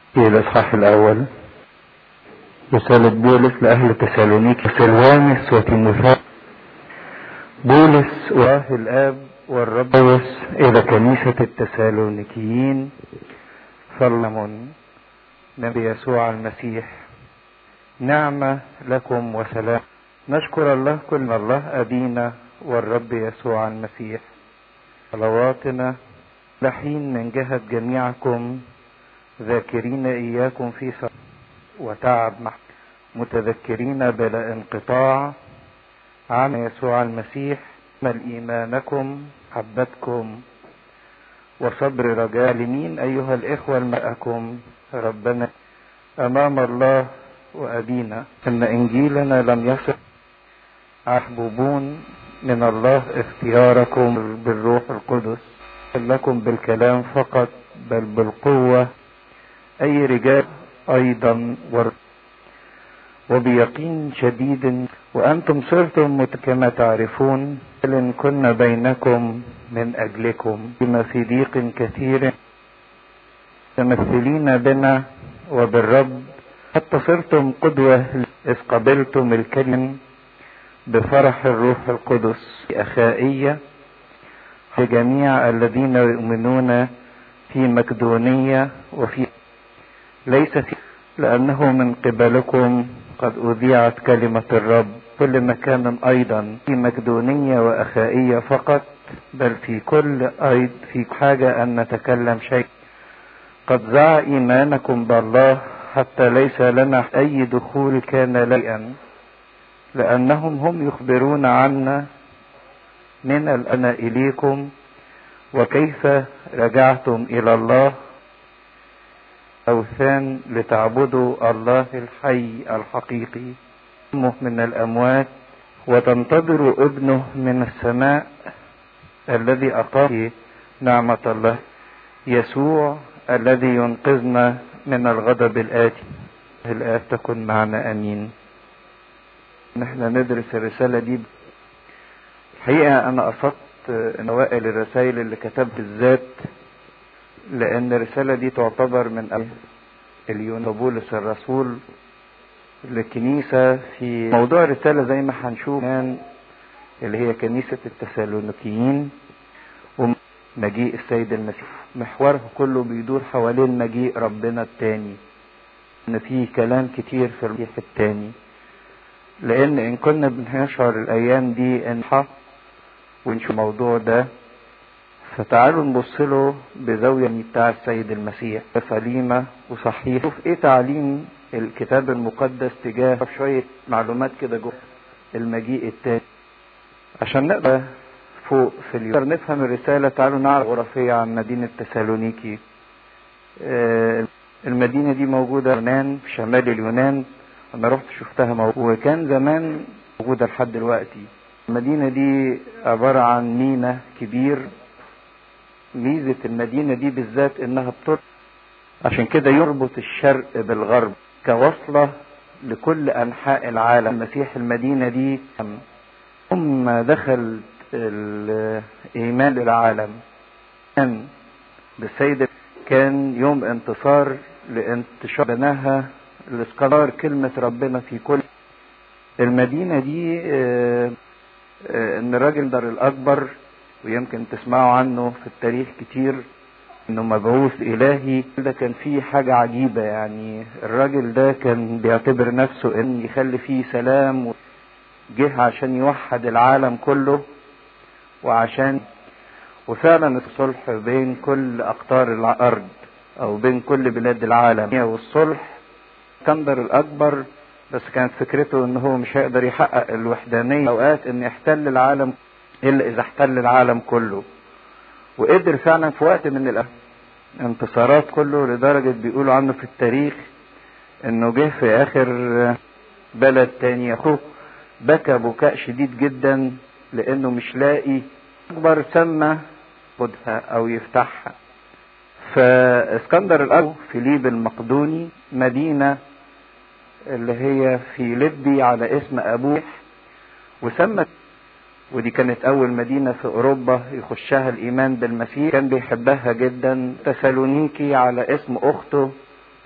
في الإصحاح الأول رسالة بولس لأهل تسالونيك سلوانس وتيموثاوس بولس واه الآب والرب إلى كنيسة التسالونيكيين سلم نبي يسوع المسيح نعمة لكم وسلام نشكر الله كل الله أبينا والرب يسوع المسيح صلواتنا لحين من جهة جميعكم ذاكرين إياكم في صلاة وتعب متذكرين بلا انقطاع عن يسوع المسيح مل إيمانكم حبتكم وصبر رجاء لمين أيها الإخوة المأكم ربنا أمام الله وأبينا أن إنجيلنا لم يصل محبوبون من الله اختياركم بالروح القدس لكم بالكلام فقط بل بالقوة أي رجال أيضا وبيقين شديد وأنتم صرتم كما تعرفون إن كنا بينكم من أجلكم بما في ضيق كثير متمثلين بنا وبالرب حتى صرتم قدوة إذ قبلتم الكلم بفرح الروح القدس أخائية لجميع الذين يؤمنون في مقدونية وفي ليس في لأنه من قبلكم قد أذيعت كلمة الرب كل مكان أيضا في مقدونية وأخائية فقط بل في كل أيض في حاجة أن نتكلم شيء قد زع إيمانكم بالله حتى ليس لنا أي دخول كان ليئا لأنهم هم يخبرون عنا من الأنا إليكم وكيف رجعتم إلى الله أوثان لتعبدوا الله الحي الحقيقي من الأموات وتنتظروا ابنه من السماء الذي أقام نعمة الله يسوع الذي ينقذنا من الغضب الآتي الآب تكن معنا أمين نحن ندرس الرسالة دي الحقيقة أنا قصدت أوائل الرسائل اللي كتبت بالذات لأن الرسالة دي تعتبر من اليون بولس الرسول للكنيسة في موضوع الرسالة زي ما هنشوف اللي هي كنيسة التسالونيكيين ومجيء السيد المسيح محورها كله بيدور حوالين مجيء ربنا التاني ان في كلام كتير في المسيح التاني لان ان كنا بنشعر الايام دي ان حق ونشوف الموضوع ده فتعالوا نبص له بزاوية بتاع السيد المسيح سليمة وصحيحة شوف ايه تعليم الكتاب المقدس تجاه شوية معلومات كده جوه المجيء التاني عشان نقدر فوق في اليوم نقدر نفهم الرسالة تعالوا نعرف غرفية عن مدينة تسالونيكي المدينة دي موجودة في اليونان في شمال اليونان أنا رحت شفتها موجودة وكان زمان موجودة لحد دلوقتي المدينة دي عبارة عن مينا كبير ميزة المدينة دي بالذات إنها بتر عشان كده يربط الشرق بالغرب كوصلة لكل أنحاء العالم مسيح المدينة دي ثم دخل الإيمان للعالم كان بالسيد كان يوم انتصار لانتشار بناها لاستقرار كلمة ربنا في كل المدينة دي اه اه ان الراجل ده الأكبر ويمكن تسمعوا عنه في التاريخ كتير انه مبعوث الهي ده كان فيه حاجة عجيبة يعني الراجل ده كان بيعتبر نفسه ان يخلي فيه سلام جه عشان يوحد العالم كله وعشان وفعلا الصلح بين كل اقطار الارض او بين كل بلاد العالم والصلح اسكندر الاكبر بس كانت فكرته ان هو مش هيقدر يحقق الوحدانية اوقات ان يحتل العالم الا اذا احتل العالم كله وقدر فعلا في وقت من الانتصارات كله لدرجة بيقولوا عنه في التاريخ انه جه في اخر بلد تاني اخوه بكى بكاء شديد جدا لانه مش لاقي اكبر سمى خدها او يفتحها فاسكندر الاكبر فيليب المقدوني مدينة اللي هي في ليبي على اسم ابوه وسمت ودي كانت اول مدينة في اوروبا يخشها الايمان بالمسيح كان بيحبها جدا تسالونيكي على اسم اخته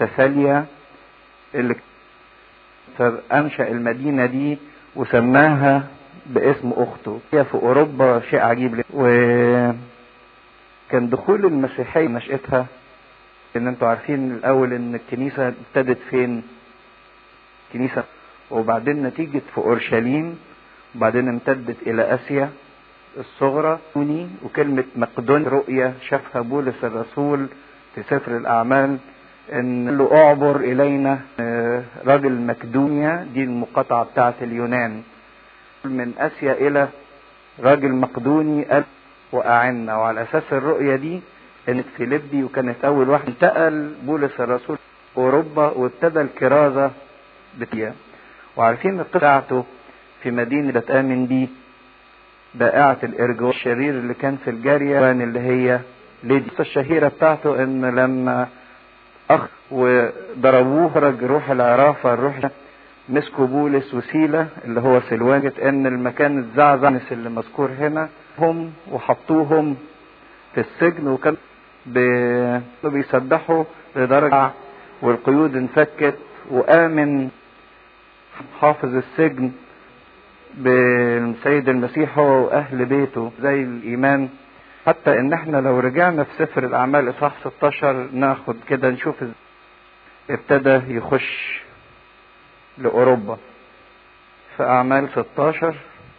تساليا اللي فأنشأ المدينة دي وسماها باسم أخته هي في أوروبا شيء عجيب وكان دخول المسيحية نشأتها ان انتوا عارفين الاول ان الكنيسة ابتدت فين كنيسة وبعدين نتيجة في اورشليم وبعدين امتدت الى اسيا الصغرى وكلمة مقدون رؤية شافها بولس الرسول في سفر الاعمال ان له اعبر الينا راجل مقدونيا دي المقاطعة بتاعت اليونان من اسيا الى راجل مقدوني قال واعنا وعلى اساس الرؤية دي كانت فيليبي وكانت اول واحد انتقل بولس الرسول اوروبا وابتدى الكرازة بتيا وعارفين القصة بتاعته في مدينة تآمن بيه بائعة الارجو الشرير اللي كان في الجارية اللي هي ليدي الشهيرة بتاعته ان لما اخ وضربوه رج روح العرافة الروح مسكوا بولس وسيلة اللي هو سلواجة ان المكان الزعزع اللي مذكور هنا هم وحطوهم في السجن وكان بيسبحوا لدرجة والقيود انفكت وآمن حافظ السجن بالسيد المسيح هو وأهل بيته زي الإيمان حتى إن احنا لو رجعنا في سفر الأعمال إصحاح 16 ناخد كده نشوف ابتدى يخش لأوروبا في أعمال 16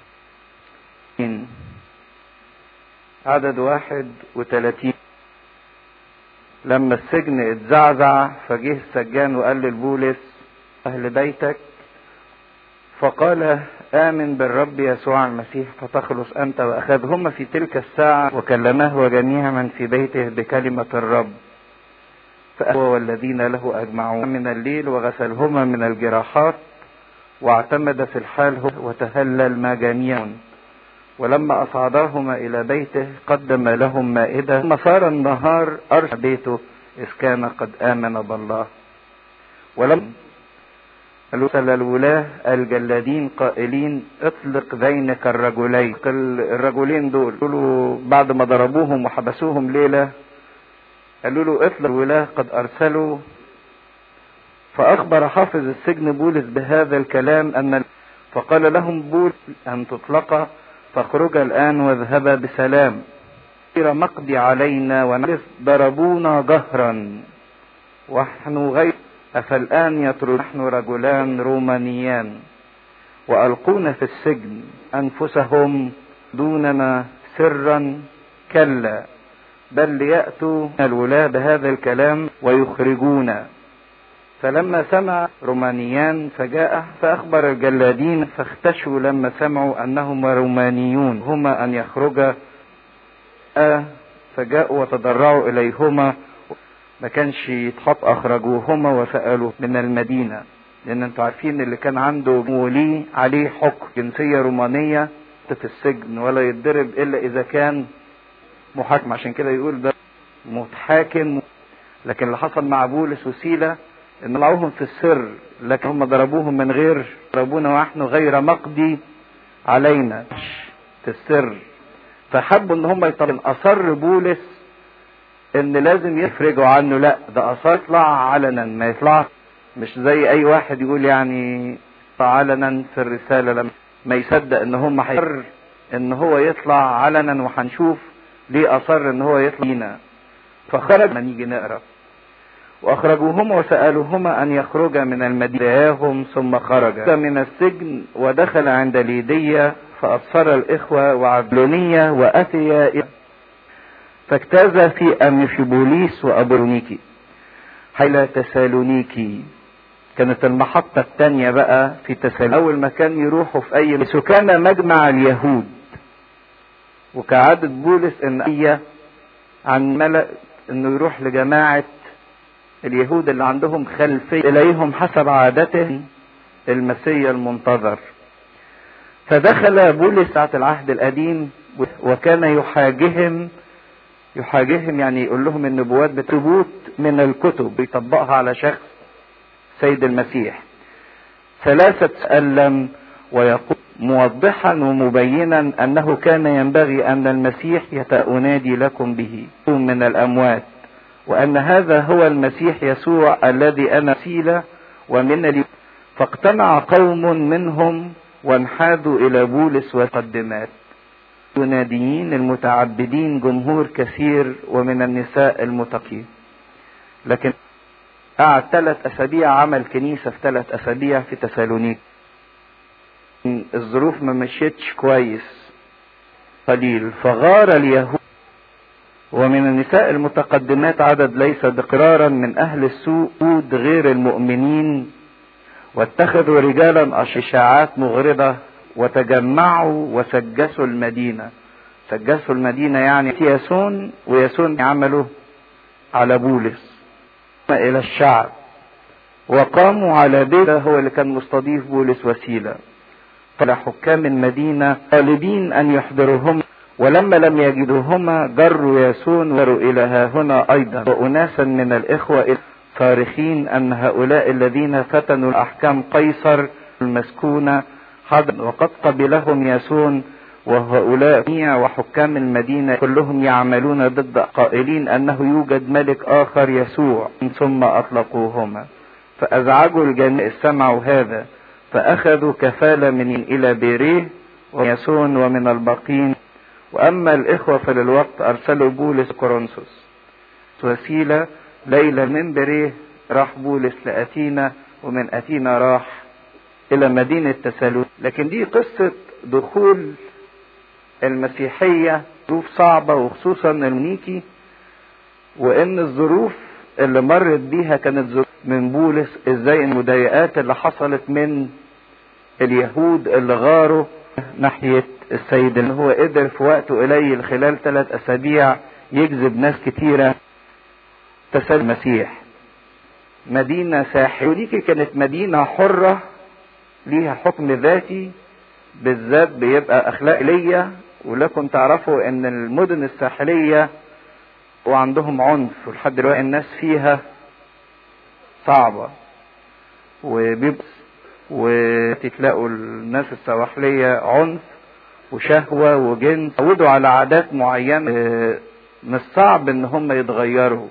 عدد واحد وثلاثين لما السجن اتزعزع فجه السجان وقال لبولس أهل بيتك فقال آمن بالرب يسوع المسيح فتخلص أنت وأخذهما في تلك الساعة وكلماه وجميع من في بيته بكلمة الرب فهو والذين له أجمعون من الليل وغسلهما من الجراحات واعتمد في الحال وتهلل ما جميع ولما أصعداهما إلى بيته قدم لهم مائدة ثم صار النهار أرسل بيته إذ كان قد آمن بالله ولم أرسل الولاة الجلادين قائلين اطلق ذينك الرجلين الرجلين دول قالوا بعد ما ضربوهم وحبسوهم ليلة قالوا له اطلق الولاة قد أرسلوا فأخبر حافظ السجن بولس بهذا الكلام أن فقال لهم بولس أن تطلق فاخرج الآن واذهبا بسلام غير مقضي علينا ونعرف ضربونا جهرا ونحن غير أفالآن يطرد نحن رجلان رومانيان وألقونا في السجن أنفسهم دوننا سرا كلا بل ليأتوا الولاة بهذا الكلام ويخرجونا فلما سمع رومانيان فجاء فأخبر الجلادين فاختشوا لما سمعوا أنهما رومانيون هما أن يخرجا آه فجاءوا وتضرعوا إليهما ما كانش يتحط أخرجوهما وسألوا من المدينة لأن أنتوا عارفين اللي كان عنده مولي عليه حكم جنسية رومانية في السجن ولا يتضرب إلا إذا كان محاكم عشان كده يقول ده متحاكم لكن اللي حصل مع بولس وسيله ان طلعوهم في السر لكن هم ضربوهم من غير ضربونا ونحن غير مقضي علينا في السر فحبوا ان هم يطلعوا اصر بولس ان لازم يفرجوا عنه لا ده اصر يطلع علنا ما يطلع مش زي اي واحد يقول يعني علنا في الرسالة لما ما يصدق ان هم هيصر ان هو يطلع علنا وهنشوف ليه اصر ان هو يطلع لينا فخرج ما نيجي نقرا واخرجوهما وسالوهما ان يخرجا من المدينه ثم خرج من السجن ودخل عند ليدية فابصر الاخوه وعبلونية واتيا فاجتاز في امفيبوليس وابرونيكي حيل تسالونيكي كانت المحطة الثانية بقى في تسالونيكي أول مكان يروحوا في أي سكان مجمع اليهود وكعادة بولس إن هي عن ملأ إنه يروح لجماعة اليهود اللي عندهم خلفية إليهم حسب عادته المسيا المنتظر فدخل بولس ساعة العهد القديم وكان يحاجهم يحاجهم يعني يقول لهم النبوات بثبوت من الكتب بيطبقها على شخص سيد المسيح ثلاثة ألم ويقول موضحا ومبينا أنه كان ينبغي أن المسيح يتأنادي لكم به من الأموات وأن هذا هو المسيح يسوع الذي أنا سيلة ومن لي فاقتنع قوم منهم وانحازوا إلى بولس وقدمات يناديين المتعبدين جمهور كثير ومن النساء المتقين لكن قعد ثلاث أسابيع عمل كنيسة في ثلاث أسابيع في تسالونيك الظروف ما مشيتش كويس قليل فغار اليهود ومن النساء المتقدمات عدد ليس بقرارا من أهل السود غير المؤمنين واتخذوا رجالا أشعاعات مغرضة وتجمعوا وسجسوا المدينة سجسوا المدينة يعني ياسون وياسون عملوا على بولس إلى الشعب وقاموا على بيت هو اللي كان مستضيف بولس وسيلة طلع حكام المدينة طالبين أن يحضرهم ولما لم يجدوهما جروا ياسون وروا إلى ها هنا أيضا وأناسا من الإخوة صارخين أن هؤلاء الذين فتنوا أحكام قيصر المسكونة حضر وقد قبلهم ياسون وهؤلاء جميع وحكام المدينة كلهم يعملون ضد قائلين أنه يوجد ملك آخر يسوع ثم أطلقوهما فأزعجوا الجميع سمعوا هذا فأخذوا كفالة من إلى بيريه وياسون ومن الباقين وأما الإخوة فللوقت أرسلوا بولس كورنثوس وسيلة ليلة من بريه راح بولس لأتينا ومن أتينا راح إلى مدينة تسالون لكن دي قصة دخول المسيحية ظروف صعبة وخصوصا المنيكي وإن الظروف اللي مرت بيها كانت ظروف من بولس ازاي المضايقات اللي حصلت من اليهود اللي غاروا ناحية السيد اللي هو قدر في وقت قليل خلال ثلاث أسابيع يجذب ناس كتيرة تسال المسيح مدينة ساحرة وديكي كانت مدينة حرة ليها حكم ذاتي بالذات بيبقى أخلاق ليا ولكم تعرفوا ان المدن الساحلية وعندهم عنف ولحد دلوقتي الناس فيها صعبة وبيبقى وتلاقوا الناس السواحلية عنف وشهوة وجنس تعودوا على عادات معينة مش صعب ان هم يتغيروا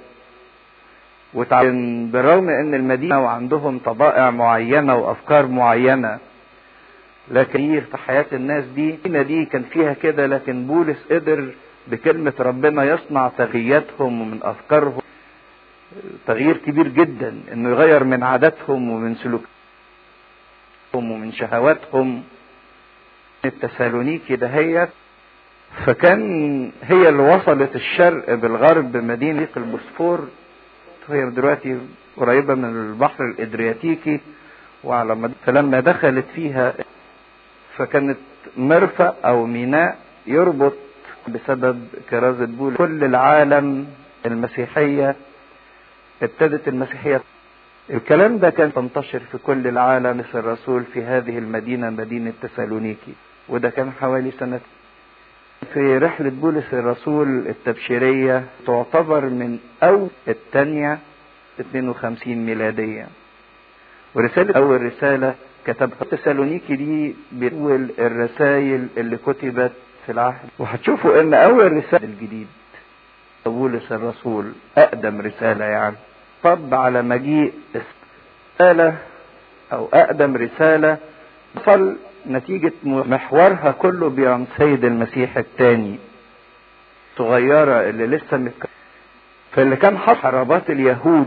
وتعين بالرغم ان المدينة وعندهم طبائع معينة وافكار معينة لكن في حياة الناس دي المدينة دي كان فيها كده لكن بولس قدر بكلمة ربنا يصنع تغيياتهم ومن افكارهم تغيير كبير جدا انه يغير من عاداتهم ومن سلوكهم ومن شهواتهم التسالونيكي دهيت فكان هي اللي وصلت الشرق بالغرب مدينة البوسفور هي دلوقتي قريبة من البحر الإدرياتيكي وعلى مد... فلما دخلت فيها فكانت مرفأ أو ميناء يربط بسبب كرازة بول كل العالم المسيحية ابتدت المسيحية الكلام ده كان تنتشر في كل العالم مثل الرسول في هذه المدينة مدينة تسالونيكي وده كان حوالي سنة في رحلة بولس الرسول التبشيرية تعتبر من أول الثانية 52 ميلادية ورسالة أول رسالة كتبها تسالونيكي دي بأول الرسائل اللي كتبت في العهد وهتشوفوا ان أول رسالة الجديد بولس الرسول أقدم رسالة يعني طب على مجيء رسالة أو أقدم رسالة وصل نتيجة محورها كله بيوم سيد المسيح الثاني صغيرة اللي لسه متك... فاللي كان حصل حربات اليهود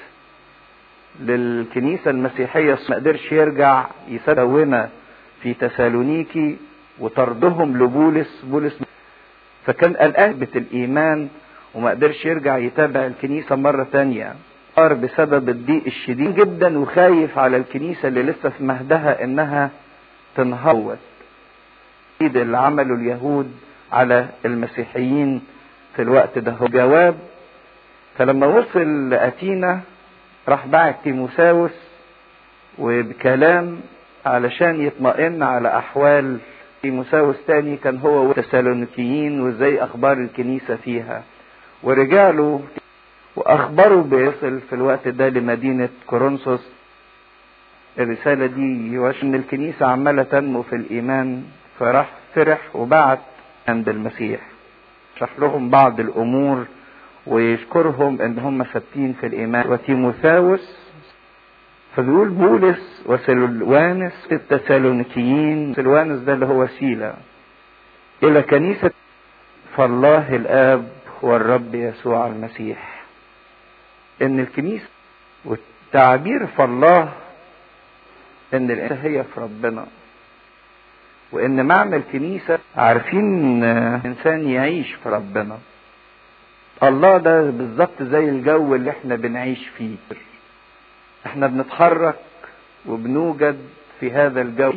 للكنيسة المسيحية ما قدرش يرجع يسدونا في تسالونيكي وطردهم لبولس بولس فكان قلقان الإيمان وما قدرش يرجع يتابع الكنيسة مرة تانية صار بسبب الضيق الشديد جدا وخايف على الكنيسة اللي لسه في مهدها انها تنهوت اللي عمله اليهود على المسيحيين في الوقت ده هو جواب فلما وصل لأتينا راح بعت تيموساوس وبكلام علشان يطمئن على أحوال تيموساوس تاني كان هو والتسالونيكيين وازاي أخبار الكنيسة فيها ورجع له واخبره بيصل في الوقت ده لمدينة كورنثوس الرسالة دي يوش ان الكنيسة عمالة تنمو في الايمان فراح فرح وبعت عند المسيح شرح لهم بعض الامور ويشكرهم ان هم ثابتين في الايمان وتيموثاوس فبيقول بولس وسلوانس التسالونيكيين سلوانس ده اللي هو سيلا الى كنيسة فالله الاب والرب يسوع المسيح ان الكنيسة والتعبير فالله ان الانسان هي في ربنا وان معنى الكنيسة عارفين انسان يعيش في ربنا الله ده بالظبط زي الجو اللي احنا بنعيش فيه احنا بنتحرك وبنوجد في هذا الجو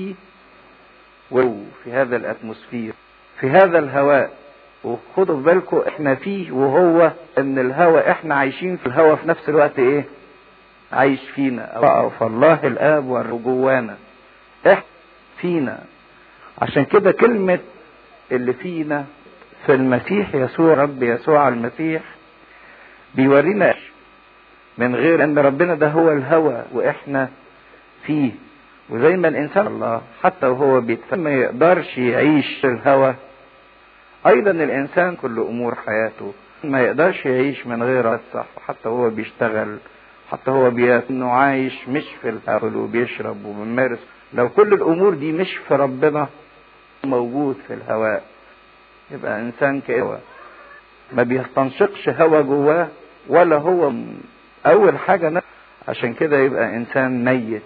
وفي هذا الاتموسفير في هذا الهواء وخدوا في بالكم احنا فيه وهو ان الهواء احنا عايشين في الهواء في نفس الوقت ايه عايش فينا او فالله الاب وجوانا احنا فينا عشان كده كلمة اللي فينا في المسيح يسوع رب يسوع المسيح بيورينا من غير ان ربنا ده هو الهوى واحنا فيه وزي ما الانسان الله حتى وهو بيتفهم ما يقدرش يعيش في الهوى ايضا الانسان كل امور حياته ما يقدرش يعيش من غير الصح حتى هو بيشتغل حتى هو انه عايش مش في الاكل وبيشرب وبيمارس لو كل الامور دي مش في ربنا موجود في الهواء يبقى انسان كده ما بيستنشقش هوا جواه ولا هو اول حاجه عشان كده يبقى انسان ميت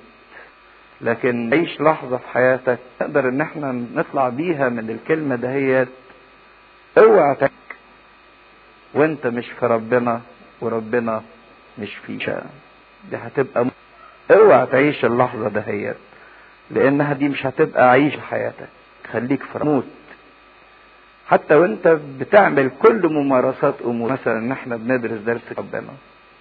لكن عيش لحظه في حياتك نقدر ان احنا نطلع بيها من الكلمه دهيت اوعى تك وانت مش في ربنا وربنا مش فيك دي هتبقى م... اوعى تعيش اللحظه دهيت لانها دي مش هتبقى عيش حياتك خليك في موت حتى وانت بتعمل كل ممارسات امور مثلا ان احنا بندرس درس ربنا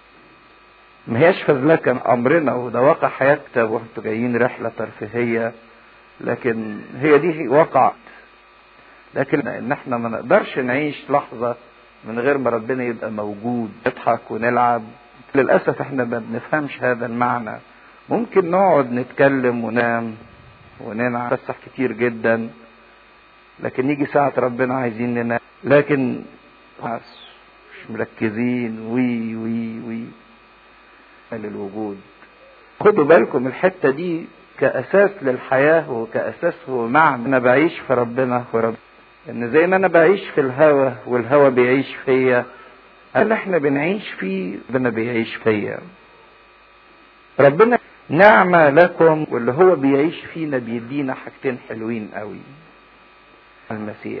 ما هياش فذلك امرنا وده واقع حياتنا وانتوا جايين رحله ترفيهيه لكن هي دي واقع لكن ان احنا ما نقدرش نعيش لحظه من غير ما ربنا يبقى موجود نضحك ونلعب للاسف احنا ما بنفهمش هذا المعنى ممكن نقعد نتكلم وننام وننعم نفسح كتير جدا لكن يجي ساعة ربنا عايزين ننام لكن مش مركزين وي وي وي للوجود خدوا بالكم الحتة دي كأساس للحياة وكأساس ومعنى أنا بعيش في ربنا ورب إن زي ما أنا بعيش في الهوى والهوى بيعيش فيا اللي احنا بنعيش فيه ربنا بيعيش فيا ربنا نعمة لكم واللي هو بيعيش فينا بيدينا حاجتين حلوين قوي المسيح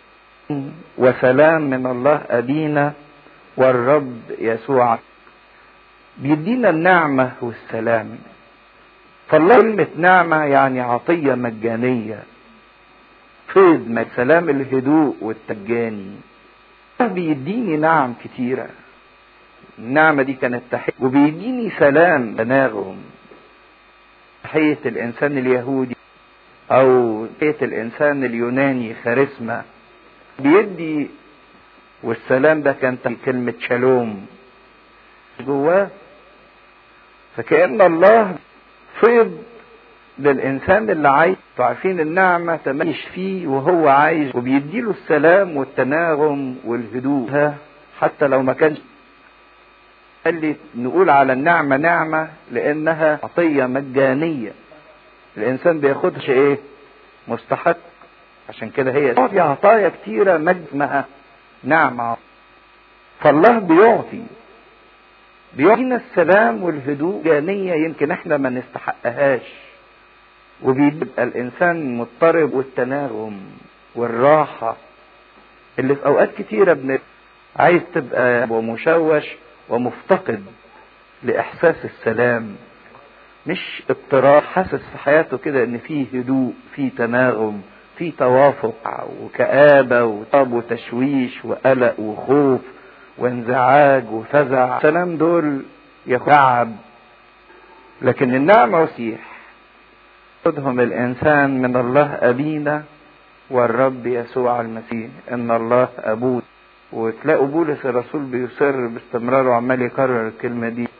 وسلام من الله أبينا والرب يسوع بيدينا النعمة والسلام فالله كلمة نعمة يعني عطية مجانية فيض من سلام الهدوء والتجاني بيديني نعم كتيرة النعمة دي كانت تحية وبيديني سلام تناغم تحية الإنسان اليهودي أو تحية الإنسان اليوناني خارسما بيدي والسلام ده كان كلمة شالوم جواه فكأن الله فيض للإنسان اللي عايش عارفين النعمة تمشي فيه وهو عايش وبيديله السلام والتناغم والهدوء حتى لو ما كانش قال لي نقول على النعمة نعمة لأنها عطية مجانية الإنسان بياخدش إيه مستحق عشان كده هي في عطايا كتيرة مجمعة نعمة فالله بيعطي بيعطينا السلام والهدوء جانية يمكن احنا ما نستحقهاش وبيبقى الانسان مضطرب والتناغم والراحة اللي في اوقات كتيرة بن عايز تبقى ومشوش ومفتقد لاحساس السلام مش اضطراب حاسس في حياته كده ان فيه هدوء فيه تناغم فيه توافق وكآبة وطاب وتشويش وقلق وخوف وانزعاج وفزع السلام دول يخعب لكن النعمة وسيح خذهم الإنسان من الله أبينا والرب يسوع المسيح إن الله أبوه وتلاقوا بولس الرسول بيصر باستمرار وعمال يكرر الكلمة دي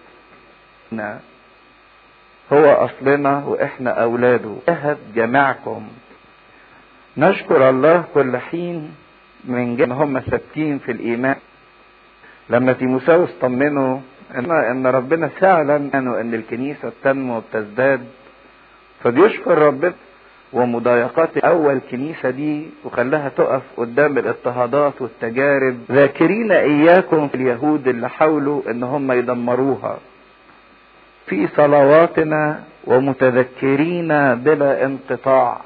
هو أصلنا وإحنا أولاده شهد جماعكم نشكر الله كل حين من جهة هم ثابتين في الإيمان لما تيموساوس طمنه ان ان ربنا فعلا ان الكنيسه تنمو وتزداد فبيشكر ربنا ومضايقات اول كنيسه دي وخلاها تقف قدام الاضطهادات والتجارب ذاكرين اياكم في اليهود اللي حاولوا ان هم يدمروها في صلواتنا ومتذكرين بلا انقطاع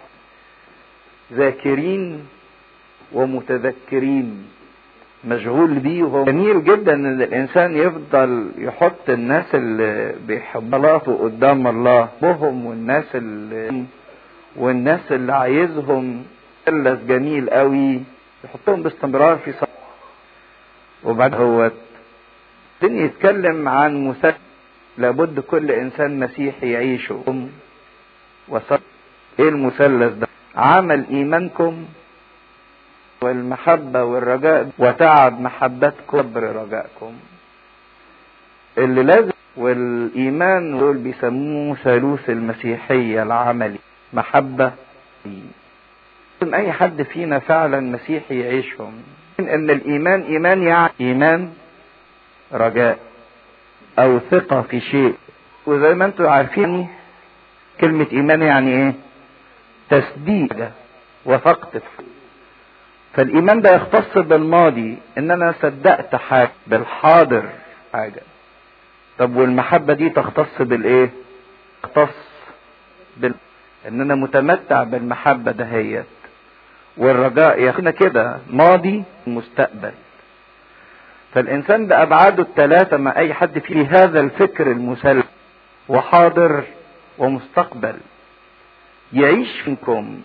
ذاكرين ومتذكرين مشغول بيه وهو جميل جدا ان الانسان يفضل يحط الناس اللي بيحبلاته قدام الله بهم والناس اللي والناس اللي عايزهم مثلث جميل قوي يحطهم باستمرار في صلاة وبعد هو يتكلم عن مثلث لابد كل انسان مسيحي يعيشه وصل ايه المثلث ده عمل ايمانكم والمحبة والرجاء وتعب محبتكم صبر رجائكم اللي لازم والايمان دول بيسموه ثالوث المسيحية العملي محبة لازم اي حد فينا فعلا مسيحي يعيشهم ان الايمان ايمان يعني ايمان رجاء او ثقة في شيء وزي ما انتم عارفين كلمة ايمان يعني ايه تصديق وثقت فالايمان ده يختص بالماضي ان انا صدقت حاجة بالحاضر حاجة طب والمحبة دي تختص بالايه تختص بال ان انا متمتع بالمحبة دهيت والرجاء ياخدنا كده ماضي مستقبل فالانسان بابعاده الثلاثة مع اي حد في هذا الفكر المسلم وحاضر ومستقبل يعيش فيكم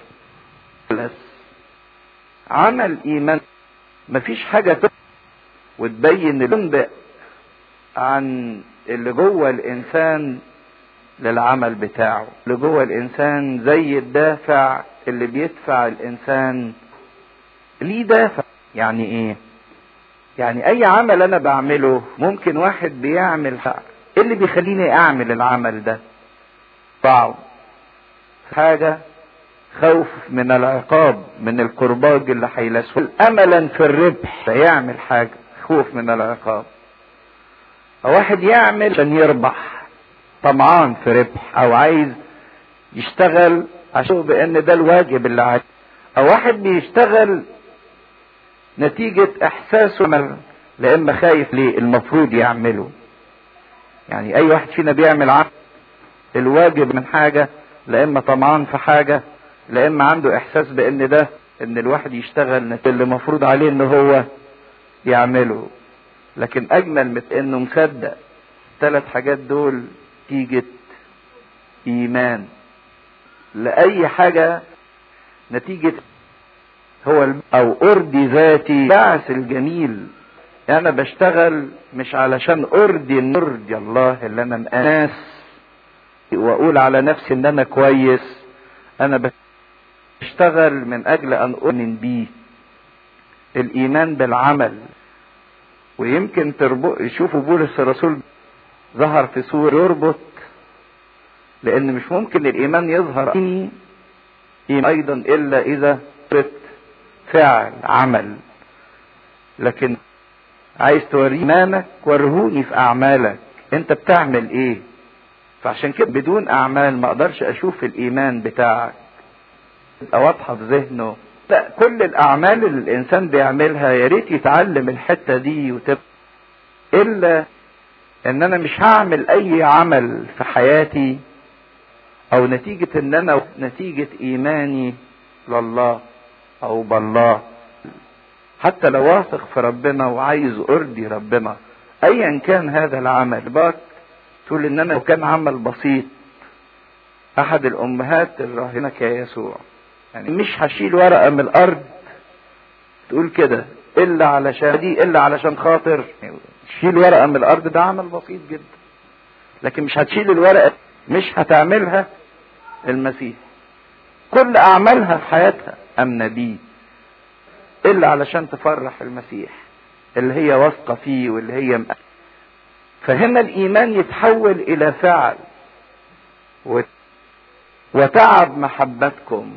عمل ايمان مفيش حاجة تبقى وتبين الانبئ عن اللي جوه الانسان للعمل بتاعه اللي جوه الانسان زي الدافع اللي بيدفع الانسان ليه دافع يعني ايه يعني اي عمل انا بعمله ممكن واحد بيعمل حق. ايه اللي بيخليني اعمل العمل ده طاعه حاجة خوف من العقاب من الكرباج اللي هيلسوه املا في الربح فيعمل حاجة خوف من العقاب او واحد يعمل عشان يربح طمعان في ربح او عايز يشتغل عشان بان ده الواجب اللي عليه او واحد بيشتغل نتيجة احساسه لا اما خايف ليه المفروض يعمله يعني اي واحد فينا بيعمل عمل الواجب من حاجة لا اما طمعان في حاجة لا اما عنده احساس بان ده ان الواحد يشتغل اللي مفروض عليه ان هو يعمله لكن اجمل من انه مصدق ثلاث حاجات دول نتيجة ايمان لاي حاجة نتيجة هو او ارضي ذاتي بعث الجميل انا بشتغل مش علشان ارضي نرضي الله اللي انا ناس واقول على نفسي ان انا كويس انا بشتغل من اجل ان اؤمن بيه الايمان بالعمل ويمكن تربط يشوفوا بولس الرسول ظهر في سور يربط لان مش ممكن الايمان يظهر ايضا الا اذا فعل عمل لكن عايز توريه ايمانك ورهوني في اعمالك انت بتعمل ايه فعشان كده بدون اعمال ما اقدرش اشوف الايمان بتاعك تبقى واضحه في ذهنه لا كل الاعمال اللي الانسان بيعملها يا ريت يتعلم الحته دي وتبقى الا ان انا مش هعمل اي عمل في حياتي او نتيجة ان انا نتيجة ايماني لله او بالله حتى لو واثق في ربنا وعايز ارضي ربنا ايا كان هذا العمل بقى تقول ان انا لو كان عمل بسيط احد الامهات الراهنك يا يسوع يعني مش هشيل ورقة من الارض تقول كده الا علشان دي الا علشان خاطر شيل ورقة من الارض ده عمل بسيط جدا لكن مش هتشيل الورقة مش هتعملها المسيح كل اعمالها في حياتها امنه بيه الا علشان تفرح المسيح اللي هي واثقه فيه واللي هي مأ... فهنا الايمان يتحول الى فعل و... وتعب محبتكم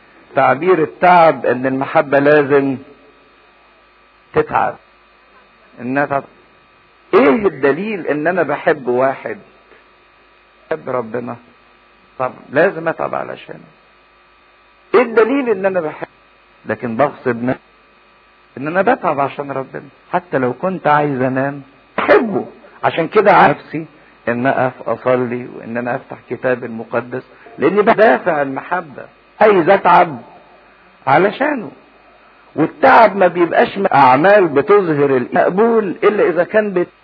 تعبير التعب ان المحبه لازم تتعب انها تعب. ايه الدليل ان انا بحب واحد بحب ربنا طب لازم اتعب علشانه ايه الدليل ان انا بحب لكن بغصب نفسي ان انا بتعب عشان ربنا حتى لو كنت عايز انام بحبه عشان كده نفسي ان اقف اصلي وان انا افتح كتاب المقدس لاني بدافع المحبة عايز اتعب علشانه والتعب ما بيبقاش اعمال بتظهر المقبول الا اذا كان بت...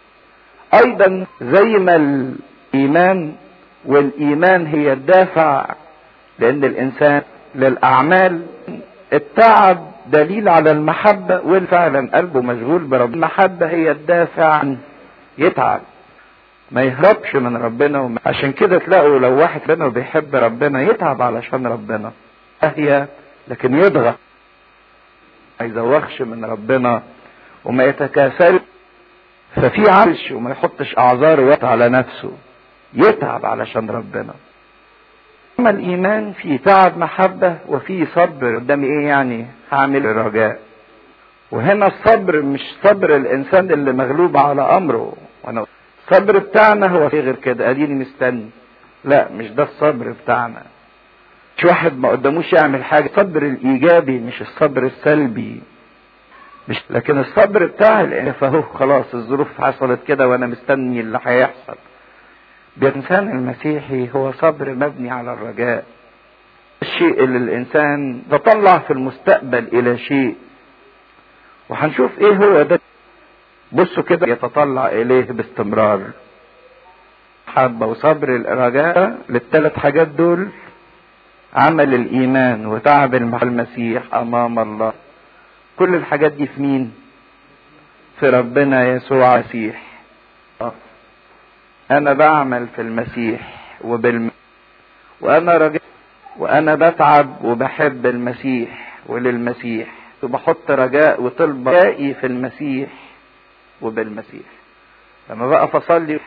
ايضا زي ما الايمان والايمان هي الدافع لان الانسان للاعمال التعب دليل على المحبة وفعلا قلبه مشغول برب المحبة هي الدافع يتعب ما يهربش من ربنا وما... عشان كده تلاقوا لو واحد ربنا بيحب ربنا يتعب علشان ربنا هي لكن يضغط ما يزوخش من ربنا وما يتكاسل ففي عرش وما يحطش اعذار وقت على نفسه يتعب علشان ربنا اما الايمان في تعب محبة وفي صبر قدامي ايه يعني هعمل رجاء وهنا الصبر مش صبر الانسان اللي مغلوب على امره وانا الصبر بتاعنا هو في غير كده اديني مستني لا مش ده الصبر بتاعنا مش واحد ما قداموش يعمل حاجة الصبر الايجابي مش الصبر السلبي مش لكن الصبر بتاع فهو خلاص الظروف حصلت كده وانا مستني اللي هيحصل الانسان المسيحي هو صبر مبني على الرجاء الشيء اللي الانسان تطلع في المستقبل الى شيء وهنشوف ايه هو ده بصوا كده يتطلع اليه باستمرار حبة وصبر الرجاء للثلاث حاجات دول عمل الايمان وتعب المسيح امام الله كل الحاجات دي في مين في ربنا يسوع المسيح انا بعمل في المسيح وبالم وانا رجاء وانا بتعب وبحب المسيح وللمسيح وبحط رجاء وطلب رجائي في المسيح وبالمسيح لما بقى فصلي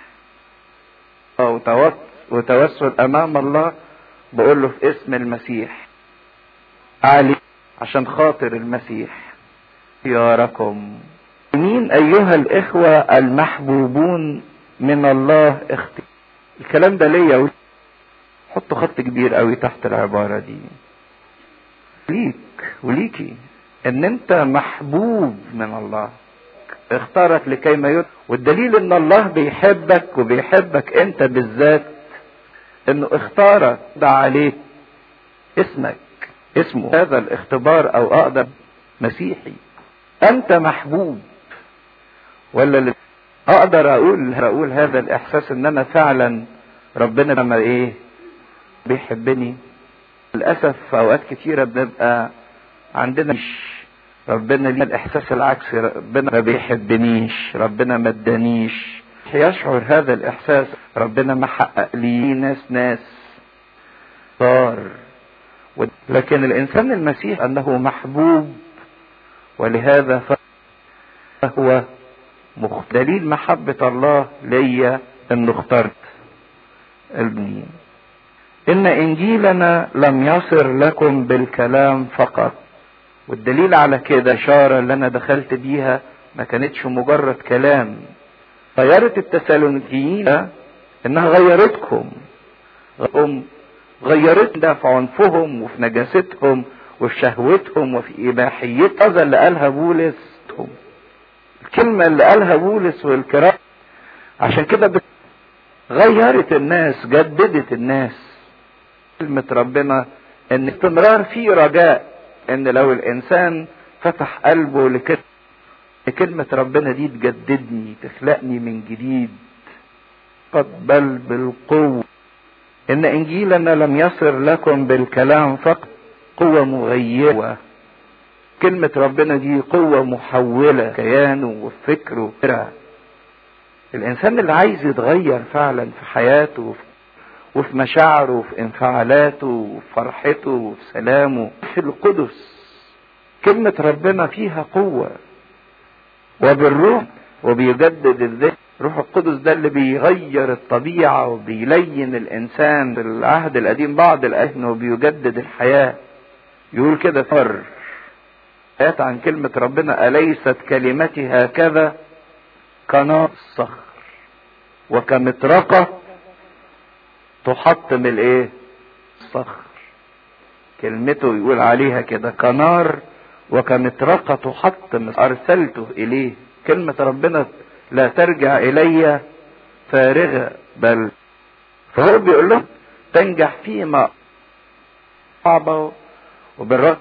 وتوسل امام الله بقول له في اسم المسيح علي عشان خاطر المسيح ياركم مين ايها الاخوة المحبوبون من الله اختي الكلام ده ليا حطوا خط كبير قوي تحت العبارة دي ليك وليكي ان انت محبوب من الله اختارك لكي ما يد والدليل ان الله بيحبك وبيحبك انت بالذات انه اختارك ده عليك اسمك اسمه هذا الاختبار او اقدم مسيحي انت محبوب ولا اللي اقدر اقول اقول هذا الاحساس ان انا فعلا ربنا لما ايه بيحبني للاسف في اوقات كتيره بنبقى عندنا مش ربنا ليه الاحساس العكسي ربنا ما بيحبنيش ربنا ما ادانيش يشعر هذا الاحساس ربنا ما حقق لي ناس ناس صار لكن الانسان المسيح انه محبوب ولهذا فهو دليل محبة الله ليا انه اخترت ابني ان انجيلنا لم يصر لكم بالكلام فقط والدليل على كده اشارة اللي انا دخلت بيها ما كانتش مجرد كلام غيرت التسالونيكيين انها غيرتكم غيرت ده في عنفهم وفي نجاستهم وفي شهوتهم وفي اباحيتهم هذا اللي قالها بولس الكلمة اللي قالها بولس والكرام عشان كده بت... غيرت الناس جددت الناس كلمة ربنا ان استمرار في رجاء ان لو الانسان فتح قلبه لكلمة كلمة ربنا دي تجددني تخلقني من جديد قد بل بالقوة ان انجيلنا لم يصر لكم بالكلام فقط قوة مغيرة كلمة ربنا دي قوة محولة كيانه وفكره الإنسان اللي عايز يتغير فعلا في حياته وفي مشاعره وفي انفعالاته وفي فرحته وفي سلامه في القدس كلمة ربنا فيها قوة وبالروح وبيجدد الذهن روح القدس ده اللي بيغير الطبيعة وبيلين الإنسان في العهد القديم بعض الأهن وبيجدد الحياة يقول كده فر آيات عن كلمة ربنا أليست كلمتي هكذا كنار الصخر وكمطرقة تحطم الايه الصخر كلمته يقول عليها كده كنار وكمطرقة تحطم أرسلته إليه كلمة ربنا لا ترجع إلي فارغة بل فهو بيقول لهم تنجح فيما صعبة وبالرغم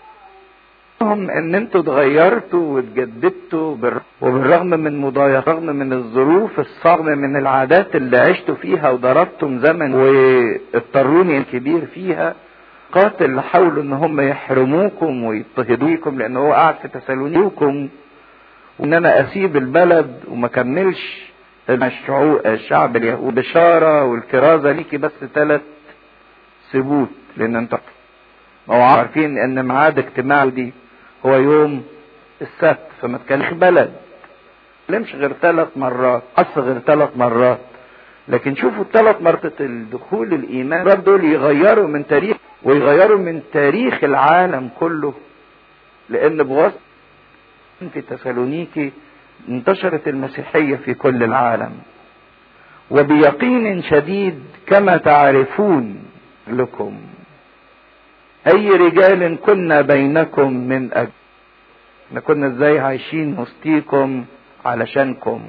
ان انتوا اتغيرتوا واتجددتوا وبالرغم من مضايقات رغم من الظروف الصعبة من العادات اللي عشتوا فيها وضربتم زمن واضطروني كبير فيها قاتل اللي حاولوا ان هم يحرموكم ويضطهدوكم لان هو قاعد في تسالونيكم وان انا اسيب البلد وما كملش الشعب اليهود بشارة والكرازة ليكي بس ثلاث ثبوت لان انتوا ما هو عارفين ان ميعاد اجتماع دي هو يوم السبت فما تكلمش بلد تكلمش غير ثلاث مرات قص غير ثلاث مرات لكن شوفوا الثلاث مرات الدخول الايمان دول يغيروا من تاريخ ويغيروا من تاريخ العالم كله لان بواسطه في تسالونيكي انتشرت المسيحيه في كل العالم وبيقين شديد كما تعرفون لكم اي رجال كنا بينكم من اجل احنا كنا ازاي عايشين وسطيكم علشانكم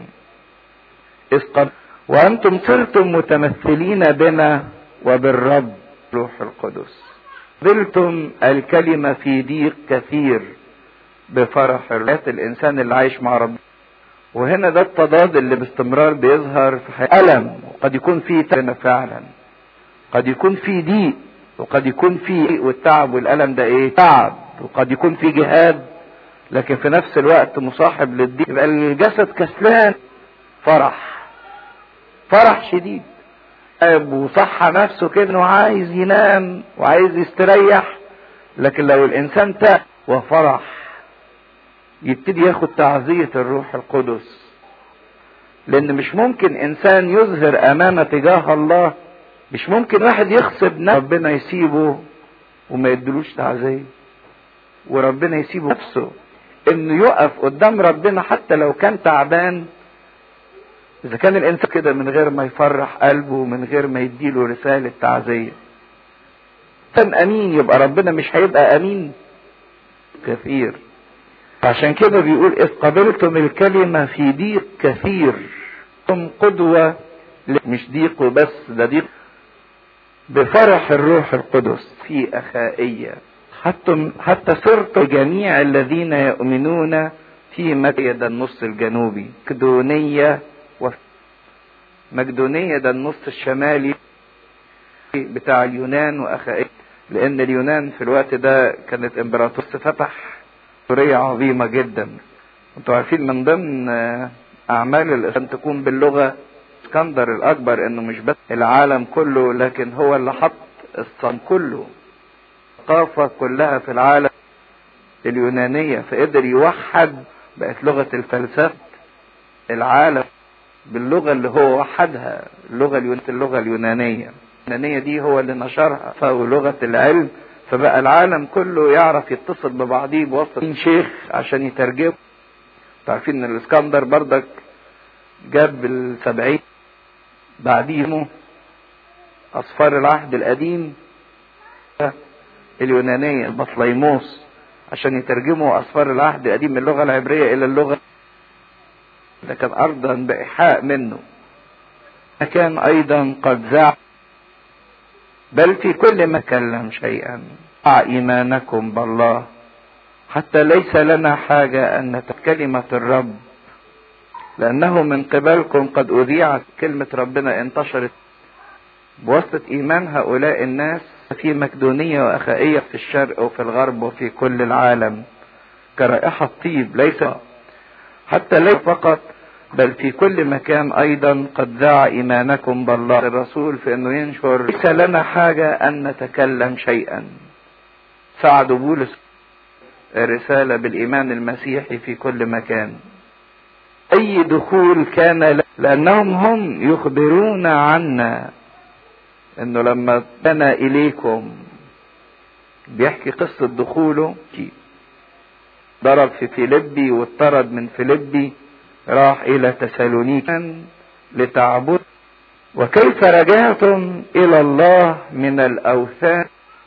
اذ قد وانتم صرتم متمثلين بنا وبالرب روح القدس قبلتم الكلمة في ضيق كثير بفرح الرات الانسان اللي عايش مع رب وهنا ده التضاد اللي باستمرار بيظهر في حياة ألم وقد يكون فيه تعب فعلا قد يكون فيه ضيق وقد يكون فيه والتعب والألم ده ايه تعب وقد يكون فيه جهاد لكن في نفس الوقت مصاحب للضيق يبقى الجسد كسلان فرح فرح شديد وصحى نفسه كده انه عايز ينام وعايز يستريح لكن لو الانسان تاب وفرح يبتدي ياخد تعزية الروح القدس لان مش ممكن انسان يظهر امانة تجاه الله مش ممكن واحد يخصب نفسه ربنا يسيبه وما يدلوش تعزية وربنا يسيبه نفسه انه يقف قدام ربنا حتى لو كان تعبان اذا كان الانسان كده من غير ما يفرح قلبه من غير ما يديله رسالة تعزية كان امين يبقى ربنا مش هيبقى امين كثير عشان كده بيقول اذ قبلتم الكلمة في ضيق كثير كنتم قدوة مش ضيق وبس ده ضيق بفرح الروح القدس في أخائية حتى حتى صرت جميع الذين يؤمنون في مكة ده النص الجنوبي مقدونية و مقدونية ده النص الشمالي بتاع اليونان وأخائية لأن اليونان في الوقت ده كانت إمبراطور فتح سورية عظيمة جدا انتوا عارفين من ضمن أعمال الإسلام تكون باللغة اسكندر الأكبر إنه مش بس العالم كله لكن هو اللي حط الصن كله الثقافة كلها في العالم اليونانية فقدر يوحد بقت لغة الفلسفة العالم باللغة اللي هو وحدها اللغة اليون... اللغة اليونانية اليونانية دي هو اللي نشرها فهو لغة العلم فبقى العالم كله يعرف يتصل ببعضيه بواسطة شيخ عشان يترجم عارفين ان الاسكندر بردك جاب السبعين بعديهم اصفار العهد القديم اليونانية البطليموس عشان يترجموا اصفار العهد القديم من اللغة العبرية الى اللغة ده كان ارضا بايحاء منه كان ايضا قد زع بل في كل ما كلم شيئا مع ايمانكم بالله حتى ليس لنا حاجة ان كلمة الرب لانه من قبلكم قد اذيعت كلمة ربنا انتشرت بواسطة ايمان هؤلاء الناس في مكدونية واخائية في الشرق وفي الغرب وفي كل العالم كرائحة طيب ليس حتى ليس فقط بل في كل مكان ايضا قد ذاع ايمانكم بالله الرسول في انه ينشر ليس لنا حاجة ان نتكلم شيئا ساعدوا بولس الرسالة بالايمان المسيحي في كل مكان اي دخول كان لانهم هم يخبرون عنا انه لما بنى اليكم بيحكي قصة دخوله ضرب في فيلبي واطرد من فيلبي راح الى تسالونيك لتعبد وكيف رجعتم الى الله من الاوثان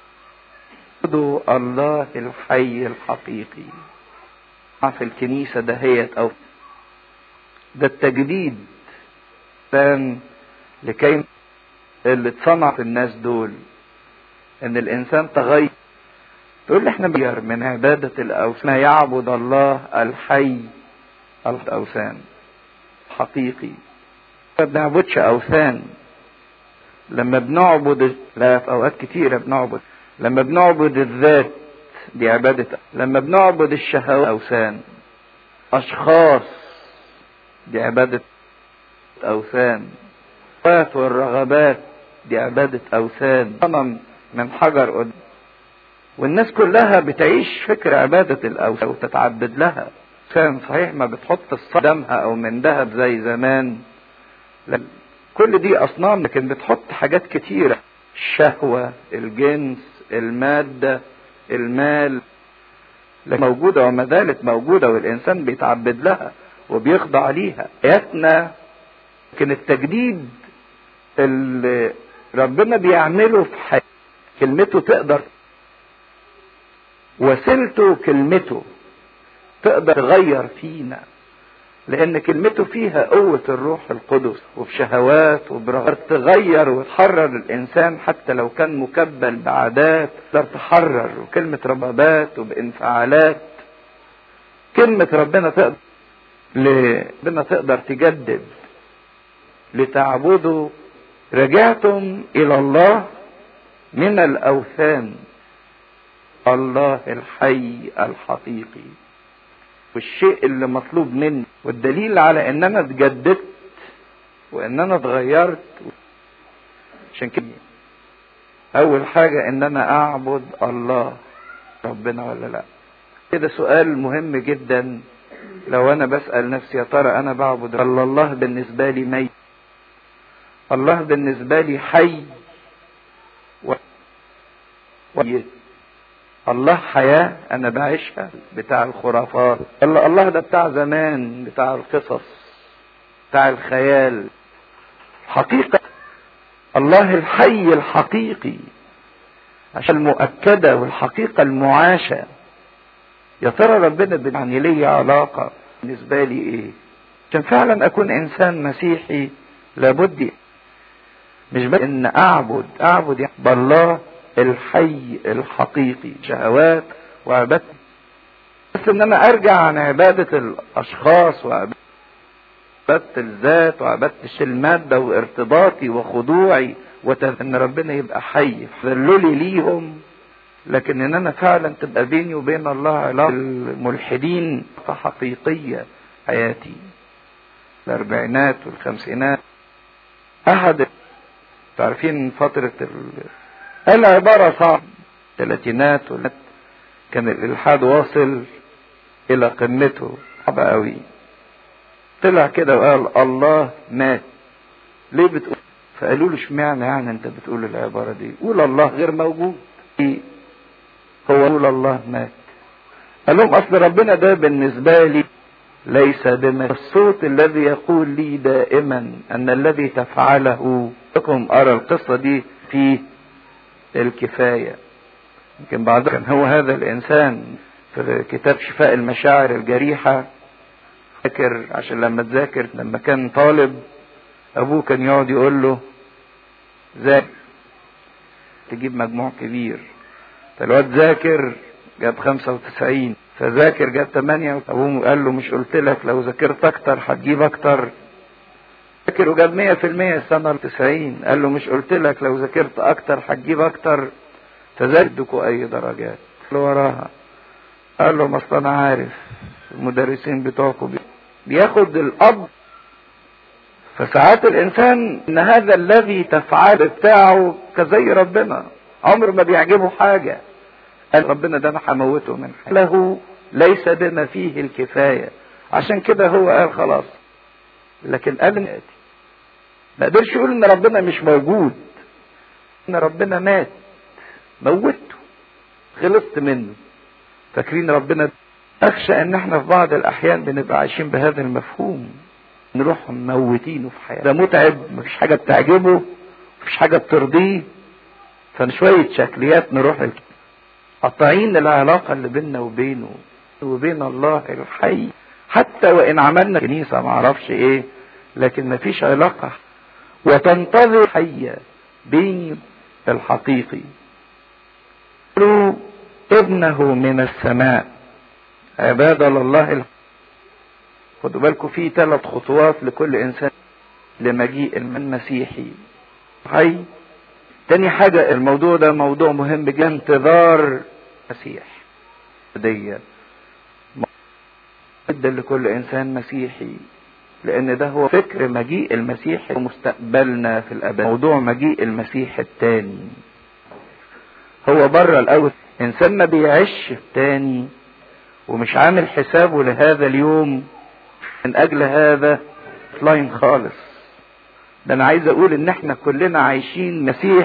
الله الحي الحقيقي في الكنيسه دهيت او ده التجديد كان لكي اللي اتصنع في الناس دول ان الانسان تغير تقول لي احنا بير من عبادة الاوثان يعبد الله الحي الاوثان حقيقي ما بنعبدش اوثان لما بنعبد لا في اوقات كتيرة بنعبد لما بنعبد الذات دي عبادة لما بنعبد الشهوات اوثان اشخاص دي عبادة اوثان والرغبات دي عبادة اوثان صنم من حجر قدام والناس كلها بتعيش فكر عبادة الأوثان وتتعبد لها كان صحيح ما بتحط دمها أو من ذهب زي زمان كل دي أصنام لكن بتحط حاجات كتيرة الشهوة الجنس المادة المال موجودة وما زالت موجودة والإنسان بيتعبد لها وبيخضع ليها حياتنا لكن التجديد اللي ربنا بيعمله في حياتنا كلمته تقدر وسيلته كلمته تقدر تغير فينا لان كلمته فيها قوة الروح القدس وبشهوات وبرغبات تغير وتحرر الانسان حتى لو كان مكبل بعادات تقدر تحرر وكلمة ربابات وبانفعالات كلمة ربنا تقدر ربنا تقدر تجدد لتعبدوا رجعتم الى الله من الاوثان الله الحي الحقيقي والشيء اللي مطلوب مني والدليل على ان انا اتجددت وان انا اتغيرت عشان كده اول حاجة ان انا اعبد الله ربنا ولا لا كده سؤال مهم جدا لو انا بسأل نفسي يا ترى انا بعبد ولا الله بالنسبة لي ميت الله بالنسبة لي حي و... وميت الله حياة أنا بعيشها بتاع الخرافات الله الله ده بتاع زمان بتاع القصص بتاع الخيال حقيقة الله الحي الحقيقي عشان المؤكدة والحقيقة المعاشة يا ترى ربنا يعني لي علاقة بالنسبة لي ايه عشان فعلا اكون انسان مسيحي لابد مش بس ان اعبد اعبد يعني بالله الحي الحقيقي شهوات وعبادة بس ان انا ارجع عن عبادة الاشخاص وعبادة الذات وعبادة المادة وارتباطي وخضوعي وان ربنا يبقى حي فذلولي ليهم لكن ان انا فعلا تبقى بيني وبين الله علاقة الملحدين حقيقية حياتي الاربعينات والخمسينات احد تعرفين فترة العبارة صعب ثلاثينات كان الالحاد واصل الى قمته صعبة قوي طلع كده وقال الله مات ليه بتقول فقالوا له اشمعنى يعني انت بتقول العبارة دي قول الله غير موجود هو قول الله مات قال لهم اصل ربنا ده بالنسبة لي ليس بما الصوت الذي يقول لي دائما ان الذي تفعله لكم ارى القصة دي في الكفاية يمكن بعد كان هو هذا الانسان في كتاب شفاء المشاعر الجريحة فاكر عشان لما تذاكر لما كان طالب ابوه كان يقعد يقول له ذاكر تجيب مجموع كبير فالواد ذاكر جاب 95 فذاكر جاب 8 ابوه قال له مش قلت لك لو ذاكرت اكتر هتجيب اكتر ذاكر وجاب 100% السنه 90 قال له مش قلت لك لو ذاكرت اكتر هتجيب اكتر فزادكوا اي درجات قال له وراها قال له ما اصل انا عارف المدرسين بتوعكم بياخد الاب فساعات الانسان ان هذا الذي تفعله بتاعه كزي ربنا عمر ما بيعجبه حاجة قال ربنا ده انا هموته من حاجة له ليس بما فيه الكفاية عشان كده هو قال خلاص لكن قال ياتي ما قدرش يقول ان ربنا مش موجود ان ربنا مات موته خلصت منه فاكرين ربنا اخشى ان احنا في بعض الاحيان بنبقى عايشين بهذا المفهوم نروح موتينه في حياته ده متعب مفيش حاجه بتعجبه مفيش حاجه بترضيه فشويه شكليات نروح قاطعين العلاقه اللي بيننا وبينه وبين الله الحي حتى وان عملنا كنيسه معرفش ايه لكن مفيش علاقه وتنتظر حيه بيني الحقيقي ابنه من السماء عباد الله خدوا بالكم في ثلاث خطوات لكل انسان لمجيء المسيحي حي تاني حاجة الموضوع ده موضوع مهم جدا انتظار المسيح دي جدا لكل انسان مسيحي لان ده هو فكر مجيء المسيح ومستقبلنا في الابد موضوع مجيء المسيح التاني هو بره الاول انسان ما بيعيش التاني ومش عامل حسابه لهذا اليوم من اجل هذا لاين خالص ده انا عايز اقول ان احنا كلنا عايشين مسيح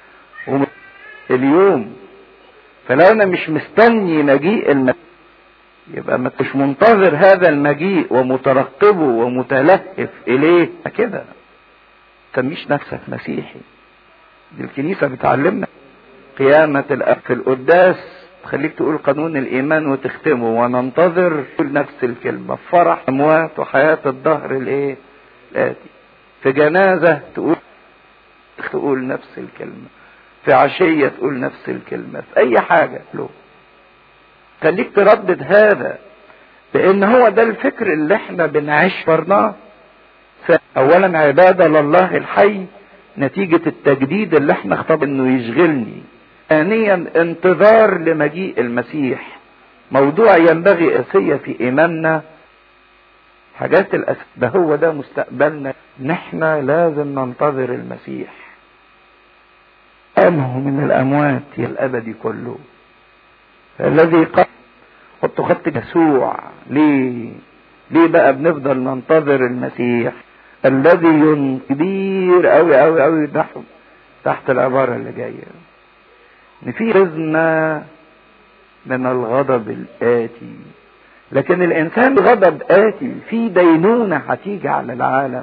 اليوم فلو انا مش مستني مجيء المسيح يبقى مش منتظر هذا المجيء ومترقبه ومتلهف اليه كده تسميش نفسك مسيحي دي الكنيسه بتعلمنا قيامة الأب في القداس تخليك تقول قانون الإيمان وتختمه وننتظر تقول نفس الكلمة فرح أموات وحياة الظهر الإيه؟ الآتي في جنازة تقول تقول نفس الكلمة في عشية تقول نفس الكلمة في أي حاجة له خليك تردد هذا لأن هو ده الفكر اللي احنا بنعيش فرناه أولا عبادة لله الحي نتيجة التجديد اللي احنا اختار انه يشغلني ثانيا انتظار لمجيء المسيح موضوع ينبغي اسية في ايماننا حاجات الأس... ده هو ده مستقبلنا نحن لازم ننتظر المسيح قامه من الاموات يا الابدي كله الذي قام حطوا خط يسوع ليه ليه بقى بنفضل ننتظر المسيح الذي كبير قوي قوي قوي تحت تحت العباره اللي جايه ان في خزنة من الغضب الآتي لكن الإنسان غضب آتي في دينونة هتيجي على العالم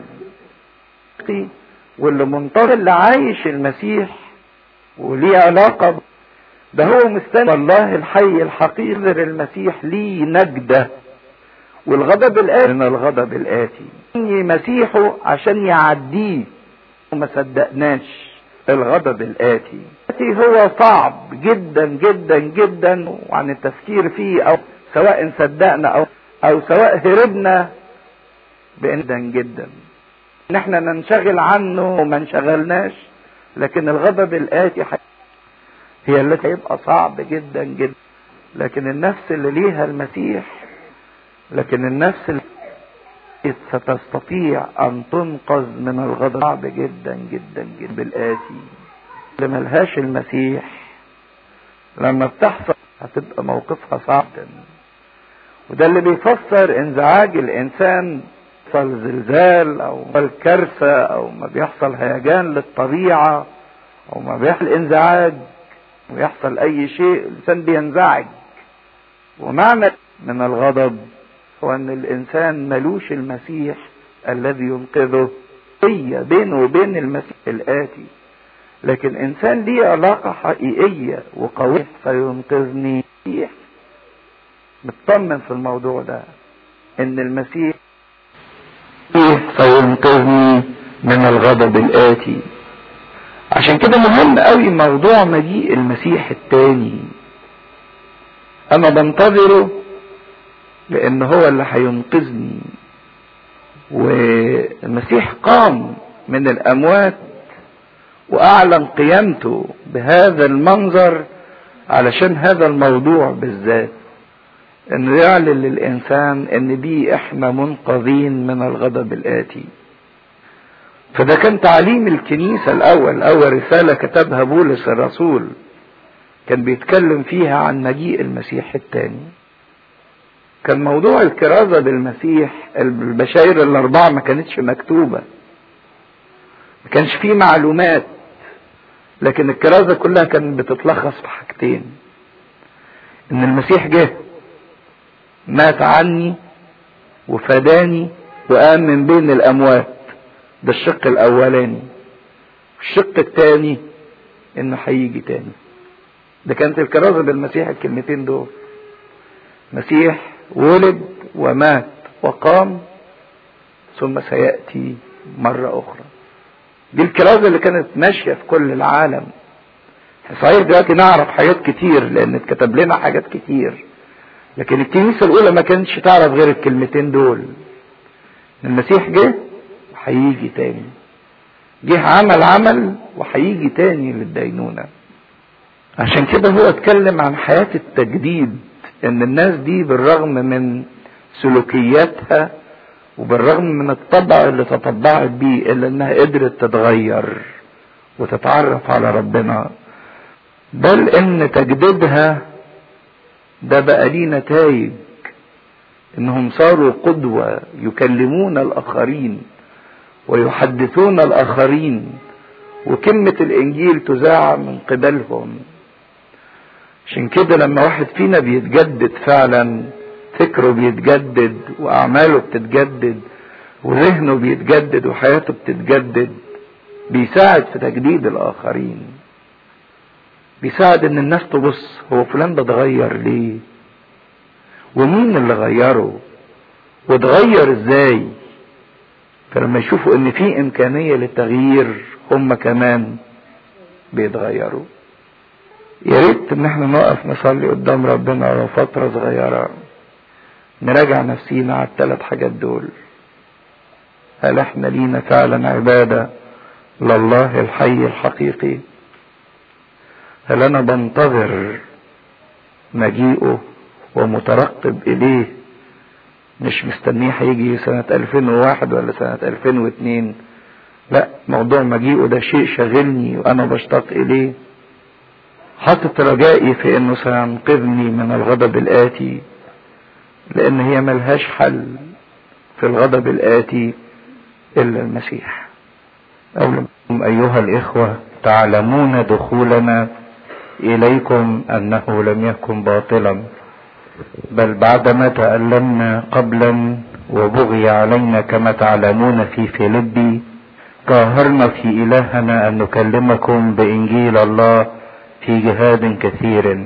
واللي منتظر اللي عايش المسيح وليه علاقة ده هو مستني الله الحي الحقيقي المسيح ليه نجدة والغضب الآتي من الغضب الآتي مسيحه عشان يعديه وما صدقناش الغضب الآتي هو صعب جدا جدا جدا وعن التفكير فيه أو سواء صدقنا أو أو سواء هربنا جدا جدا ان احنا ننشغل عنه وما انشغلناش لكن الغضب الآتي هي التي هيبقى صعب جدا جدا لكن النفس اللي ليها المسيح لكن النفس اللي ستستطيع ان تنقذ من الغضب صعب جدا جدا جدا بالآتي اللي ملهاش المسيح لما بتحصل هتبقى موقفها صعب وده اللي بيفسر انزعاج الانسان يحصل زلزال او الكارثة او ما بيحصل هيجان للطبيعة او ما بيحصل انزعاج ويحصل اي شيء الانسان بينزعج ومعنى من الغضب هو ان الانسان ملوش المسيح الذي ينقذه هي بينه وبين المسيح الاتي لكن انسان ليه علاقة حقيقية وقوية فينقذني مطمن في الموضوع ده ان المسيح فينقذني من الغضب الآتي عشان كده مهم قوي موضوع مجيء المسيح التاني انا بنتظره لان هو اللي هينقذني والمسيح قام من الاموات واعلن قيامته بهذا المنظر علشان هذا الموضوع بالذات انه يعلن للانسان ان بيه احنا منقذين من الغضب الاتي فده كان تعليم الكنيسة الاول اول رسالة كتبها بولس الرسول كان بيتكلم فيها عن مجيء المسيح الثاني كان موضوع الكرازة بالمسيح البشاير الاربعة ما كانتش مكتوبة ما كانش فيه معلومات لكن الكرازة كلها كانت بتتلخص في حاجتين ان المسيح جه مات عني وفداني وقام من بين الاموات ده الشق الاولاني الشق الثاني انه هيجي تاني ده كانت الكرازه بالمسيح الكلمتين دول مسيح ولد ومات وقام ثم سياتي مره اخرى دي الكرازه اللي كانت ماشيه في كل العالم صحيح دلوقتي نعرف حاجات كتير لان اتكتب لنا حاجات كتير لكن الكنيسه الاولى ما كانتش تعرف غير الكلمتين دول المسيح جه وهيجي تاني جه عمل عمل وهيجي تاني للدينونه عشان كده هو اتكلم عن حياه التجديد ان الناس دي بالرغم من سلوكياتها وبالرغم من الطبع اللي تطبعت بيه الا انها قدرت تتغير وتتعرف على ربنا بل ان تجديدها ده بقى ليه نتائج انهم صاروا قدوة يكلمون الاخرين ويحدثون الاخرين وكلمة الانجيل تذاع من قبلهم عشان كده لما واحد فينا بيتجدد فعلا فكره بيتجدد واعماله بتتجدد وذهنه بيتجدد وحياته بتتجدد بيساعد في تجديد الاخرين بيساعد ان الناس تبص هو فلان ده اتغير ليه ومين اللي غيره واتغير ازاي فلما يشوفوا ان في امكانية للتغيير هم كمان بيتغيروا يا ريت ان احنا نقف نصلي قدام ربنا ولو فترة صغيرة نراجع نفسينا على الثلاث حاجات دول هل احنا لينا فعلا عبادة لله الحي الحقيقي هل انا بنتظر مجيئه ومترقب اليه مش مستنيه هيجي سنة 2001 ولا سنة 2002 لا موضوع مجيئه ده شيء شاغلني وانا بشتاق اليه حاطط رجائي في انه سينقذني من الغضب الاتي لان هي ملهاش حل في الغضب الاتي الا المسيح أولم ايها الاخوة تعلمون دخولنا اليكم انه لم يكن باطلا بل بعدما تألمنا قبلا وبغي علينا كما تعلمون في فيلبي قاهرنا في إلهنا أن نكلمكم بإنجيل الله في جهاد كثير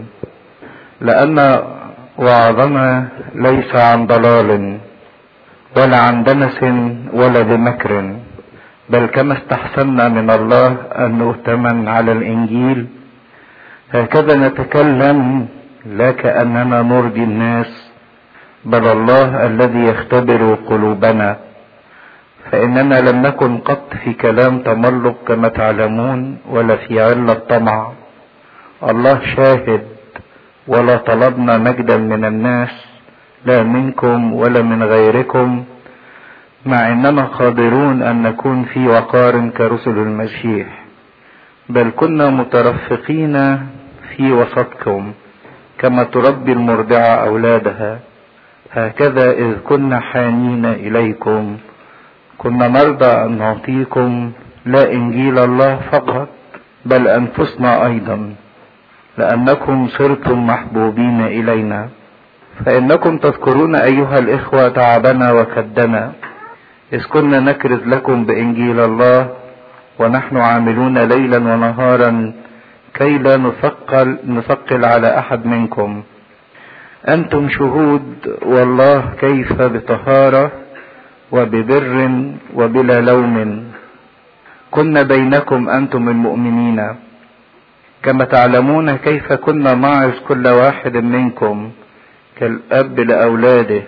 لأن وعظنا ليس عن ضلال ولا عن دنس ولا بمكر بل كما استحسنا من الله أن نؤتمن على الإنجيل هكذا نتكلم لا كأننا نرضي الناس بل الله الذي يختبر قلوبنا فإننا لم نكن قط في كلام تملق كما تعلمون ولا في علة طمع الله شاهد ولا طلبنا مجدا من الناس لا منكم ولا من غيركم مع اننا قادرون ان نكون في وقار كرسل المسيح بل كنا مترفقين في وسطكم كما تربي المرضعة أولادها هكذا إذ كنا حانين إليكم كنا نرضى أن نعطيكم لا إنجيل الله فقط بل أنفسنا أيضا لأنكم صرتم محبوبين إلينا فإنكم تذكرون أيها الإخوة تعبنا وكدنا إذ كنا نكرز لكم بإنجيل الله ونحن عاملون ليلا ونهارا كي لا نثقل نثقل على احد منكم انتم شهود والله كيف بطهاره وببر وبلا لوم كنا بينكم انتم المؤمنين كما تعلمون كيف كنا نعظ كل واحد منكم كالاب لاولاده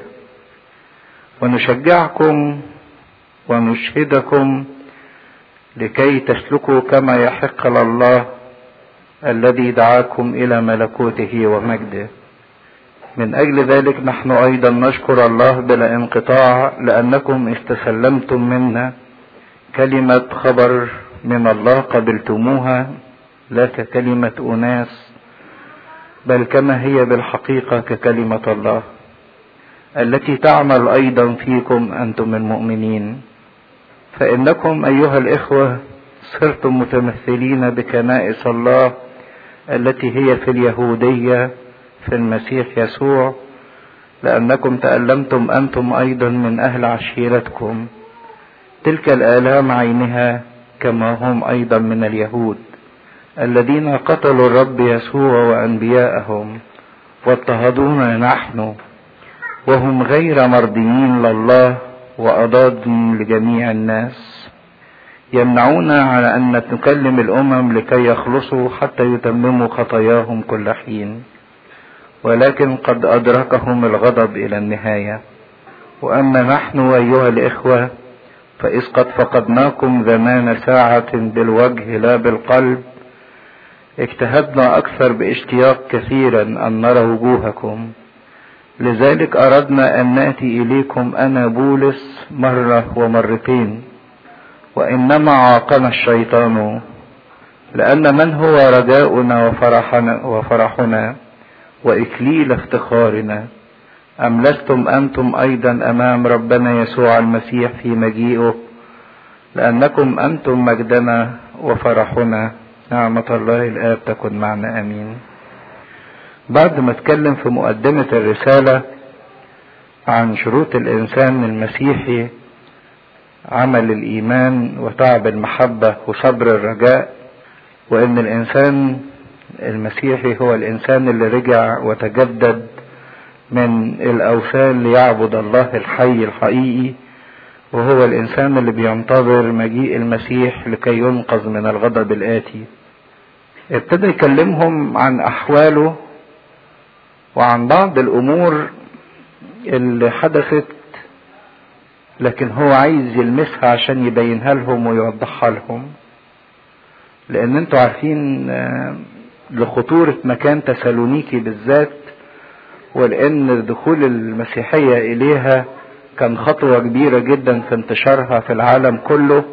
ونشجعكم ونشهدكم لكي تسلكوا كما يحق لله الذي دعاكم الى ملكوته ومجده من اجل ذلك نحن ايضا نشكر الله بلا انقطاع لانكم استسلمتم منا كلمة خبر من الله قبلتموها لا ككلمة اناس بل كما هي بالحقيقة ككلمة الله التي تعمل ايضا فيكم انتم المؤمنين فانكم ايها الاخوة صرتم متمثلين بكنائس الله التي هي في اليهودية في المسيح يسوع لأنكم تألمتم أنتم أيضا من أهل عشيرتكم تلك الآلام عينها كما هم أيضا من اليهود الذين قتلوا الرب يسوع وأنبياءهم واضطهدونا نحن وهم غير مرضيين لله وأضاد لجميع الناس يمنعونا على أن نكلم الأمم لكي يخلصوا حتى يتمموا خطاياهم كل حين ولكن قد أدركهم الغضب إلى النهاية وأما نحن أيها الإخوة فإذ قد فقدناكم زمان ساعة بالوجه لا بالقلب اجتهدنا أكثر باشتياق كثيرا أن نرى وجوهكم لذلك أردنا أن نأتي إليكم أنا بولس مرة ومرتين وإنما عاقنا الشيطان لأن من هو رجاؤنا وفرحنا, وفرحنا وإكليل افتخارنا أم لستم أنتم أيضا أمام ربنا يسوع المسيح في مجيئه لأنكم أنتم مجدنا وفرحنا نعمة الله الآب تكن معنا أمين بعد ما اتكلم في مقدمة الرسالة عن شروط الإنسان المسيحي عمل الإيمان وتعب المحبة وصبر الرجاء وإن الإنسان المسيحي هو الإنسان اللي رجع وتجدد من الأوثان ليعبد الله الحي الحقيقي وهو الإنسان اللي بينتظر مجيء المسيح لكي ينقذ من الغضب الآتي ابتدى يكلمهم عن أحواله وعن بعض الأمور اللي حدثت لكن هو عايز يلمسها عشان يبينها لهم ويوضحها لهم لأن انتوا عارفين لخطورة مكان تسالونيكي بالذات ولأن دخول المسيحية إليها كان خطوة كبيرة جدا في انتشارها في العالم كله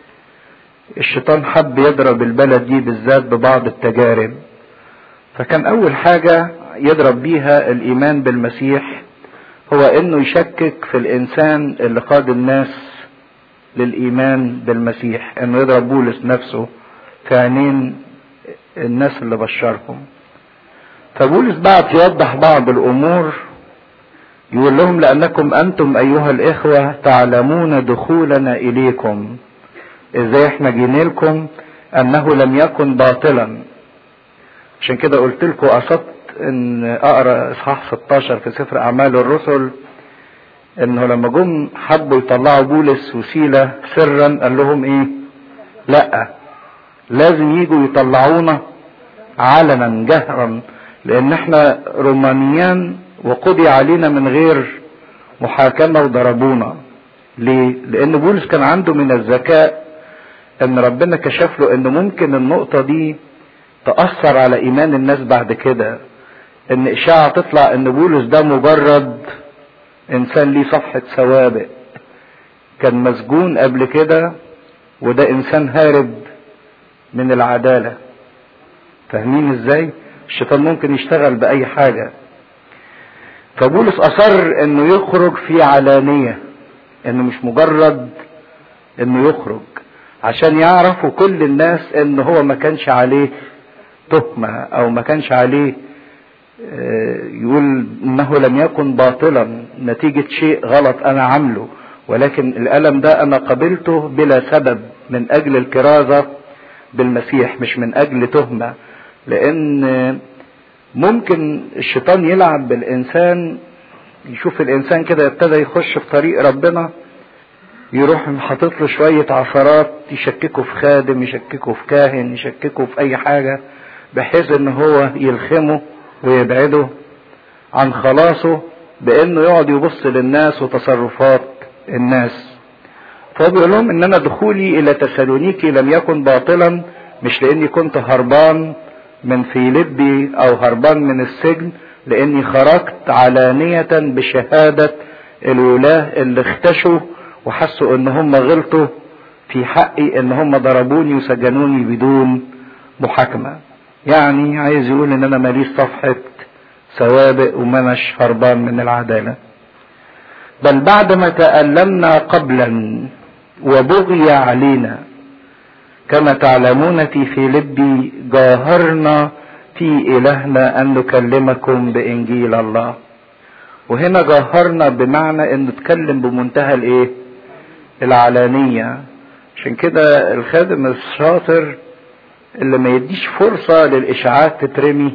الشيطان حب يضرب البلد دي بالذات ببعض التجارب فكان أول حاجة يضرب بيها الإيمان بالمسيح هو إنه يشكك في الإنسان اللي قاد الناس للإيمان بالمسيح إنه يضرب بولس نفسه في عينين الناس اللي بشرهم فبولس بعت يوضح بعض الامور يقول لهم لانكم انتم ايها الاخوه تعلمون دخولنا اليكم ازاي احنا جينا لكم انه لم يكن باطلا عشان كده قلت لكم قصدت ان اقرا اصحاح 16 في سفر اعمال الرسل انه لما جم حبوا يطلعوا بولس وسيله سرا قال لهم ايه لا لازم يجوا يطلعونا علنا جهرا لان احنا رومانيان وقضي علينا من غير محاكمة وضربونا ليه لان بولس كان عنده من الذكاء ان ربنا كشف له ان ممكن النقطة دي تأثر على ايمان الناس بعد كده ان اشاعة تطلع ان بولس ده مجرد انسان ليه صفحة سوابق كان مسجون قبل كده وده انسان هارب من العدالة فاهمين ازاي الشيطان ممكن يشتغل باي حاجة فبولس اصر انه يخرج في علانية انه مش مجرد انه يخرج عشان يعرفوا كل الناس ان هو ما كانش عليه تهمة او ما كانش عليه يقول انه لم يكن باطلا نتيجة شيء غلط انا عامله ولكن الالم ده انا قبلته بلا سبب من اجل الكرازة بالمسيح مش من اجل تهمة لان ممكن الشيطان يلعب بالانسان يشوف الانسان كده ابتدى يخش في طريق ربنا يروح حاطط له شوية عثرات يشككه في خادم يشككه في كاهن يشككه في اي حاجة بحيث ان هو يلخمه ويبعده عن خلاصه بانه يقعد يبص للناس وتصرفات الناس فهو بيقول لهم ان انا دخولي الى تسالونيكي لم يكن باطلا مش لاني كنت هربان من فيلبي او هربان من السجن لاني خرجت علانية بشهادة الولاة اللي اختشوا وحسوا ان هم غلطوا في حقي ان هم ضربوني وسجنوني بدون محاكمة يعني عايز يقول ان انا ماليش صفحة سوابق ومنش هربان من العدالة بل بعدما تألمنا قبلا وبغي علينا كما تعلمون في فيلبي جاهرنا في إلهنا أن نكلمكم بإنجيل الله وهنا جهرنا بمعنى انه اتكلم بمنتهى الايه العلانية عشان كده الخادم الشاطر اللي ما يديش فرصة للإشاعات تترمي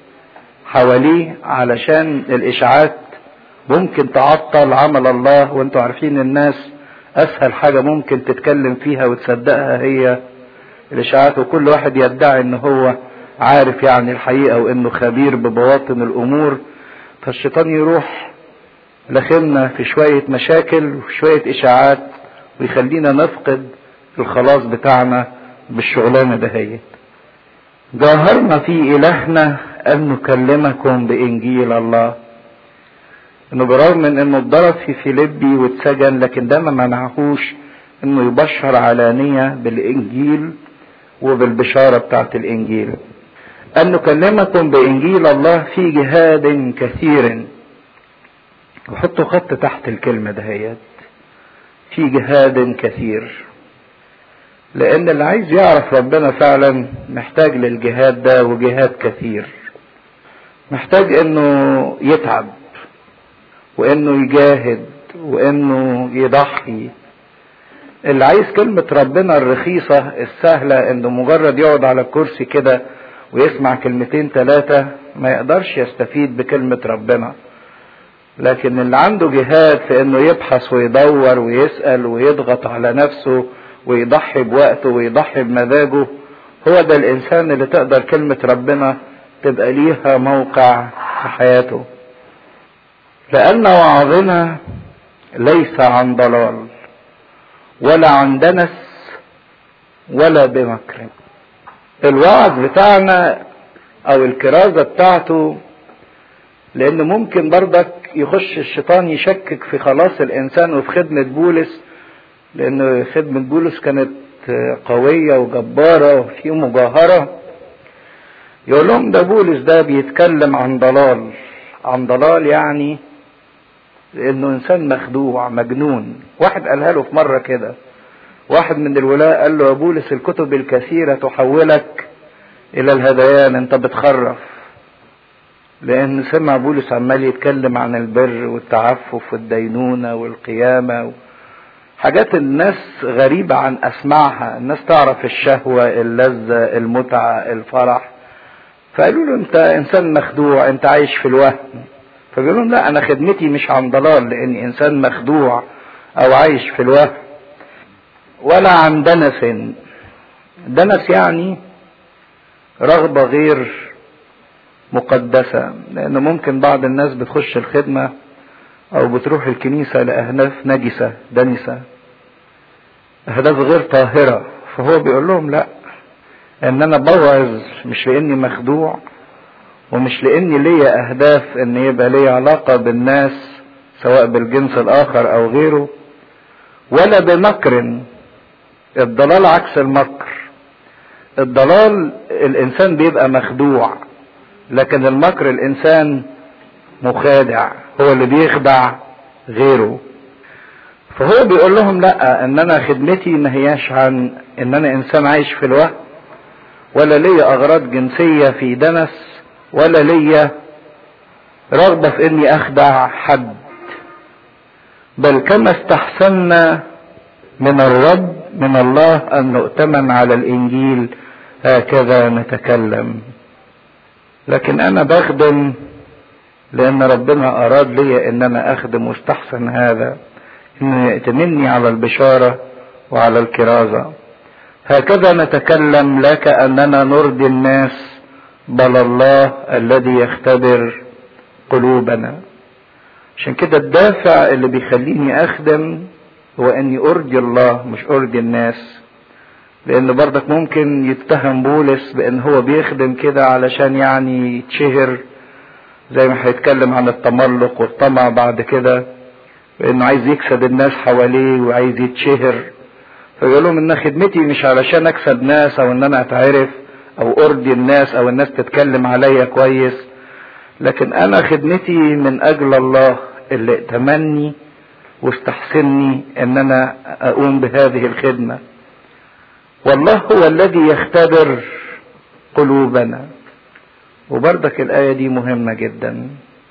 حواليه علشان الإشاعات ممكن تعطل عمل الله وانتوا عارفين الناس أسهل حاجة ممكن تتكلم فيها وتصدقها هي الإشاعات وكل واحد يدعي إن هو عارف يعني الحقيقة وإنه خبير ببواطن الأمور فالشيطان يروح لخمنا في شوية مشاكل وفي شوية إشاعات ويخلينا نفقد الخلاص بتاعنا بالشغلانة دهيت جاهرنا في إلهنا أن نكلمكم بإنجيل الله إنه برغم من إنه اتضرب في فيليبي واتسجن لكن ده ما منعهوش إنه يبشر علانية بالإنجيل وبالبشارة بتاعت الإنجيل أن نكلمكم بإنجيل الله في جهاد كثير وحطوا خط تحت الكلمة دهيت في جهاد كثير لان اللي عايز يعرف ربنا فعلا محتاج للجهاد ده وجهاد كثير محتاج انه يتعب وانه يجاهد وانه يضحي اللي عايز كلمة ربنا الرخيصة السهلة انه مجرد يقعد على الكرسي كده ويسمع كلمتين ثلاثة ما يقدرش يستفيد بكلمة ربنا لكن اللي عنده جهاد في انه يبحث ويدور ويسأل ويضغط على نفسه ويضحي بوقته ويضحي بمزاجه هو ده الانسان اللي تقدر كلمة ربنا تبقى ليها موقع في حياته لان وعظنا ليس عن ضلال ولا عن دنس ولا بمكر الوعظ بتاعنا او الكرازة بتاعته لان ممكن برضك يخش الشيطان يشكك في خلاص الانسان وفي خدمة بولس لان خدمة بولس كانت قوية وجبارة وفي مجاهرة يقول لهم ده بولس ده بيتكلم عن ضلال عن ضلال يعني لانه انسان مخدوع مجنون واحد قالها له في مرة كده واحد من الولاء قال له يا بولس الكتب الكثيرة تحولك الى الهذيان انت بتخرف لان سمع بولس عمال يتكلم عن البر والتعفف والدينونة والقيامة حاجات الناس غريبة عن اسماعها الناس تعرف الشهوة اللذة المتعة الفرح فقالوا له انت انسان مخدوع انت عايش في الوهم فقالوا لهم لا انا خدمتي مش عن ضلال لاني انسان مخدوع او عايش في الوهم ولا عن دنس دنس يعني رغبة غير مقدسة لأن ممكن بعض الناس بتخش الخدمة أو بتروح الكنيسة لأهداف نجسة دنسة أهداف غير طاهرة فهو بيقول لهم لا إن أنا بوعظ مش لأني مخدوع ومش لأني ليا أهداف إن يبقى ليا علاقة بالناس سواء بالجنس الآخر أو غيره ولا بمكر الضلال عكس المكر الضلال الإنسان بيبقى مخدوع لكن المكر الانسان مخادع هو اللي بيخدع غيره فهو بيقول لهم لا ان انا خدمتي ما هياش عن ان انا انسان عايش في الوهم ولا ليا اغراض جنسية في دنس ولا ليا رغبة في اني اخدع حد بل كما استحسنا من الرب من الله ان نؤتمن على الانجيل هكذا نتكلم لكن انا بخدم لان ربنا اراد لي ان انا اخدم واستحسن هذا انه يأتمني على البشارة وعلى الكرازة هكذا نتكلم لا كأننا نرضي الناس بل الله الذي يختبر قلوبنا عشان كده الدافع اللي بيخليني اخدم هو اني ارضي الله مش ارضي الناس لان برضك ممكن يتهم بولس بان هو بيخدم كده علشان يعني يتشهر زي ما هيتكلم عن التملق والطمع بعد كده بانه عايز يكسب الناس حواليه وعايز يتشهر فيقول لهم ان خدمتي مش علشان اكسب ناس او ان انا اتعرف او ارضي الناس او الناس تتكلم عليا كويس لكن انا خدمتي من اجل الله اللي ائتمني واستحسني ان انا اقوم بهذه الخدمه والله هو الذي يختبر قلوبنا وبردك الآية دي مهمة جدا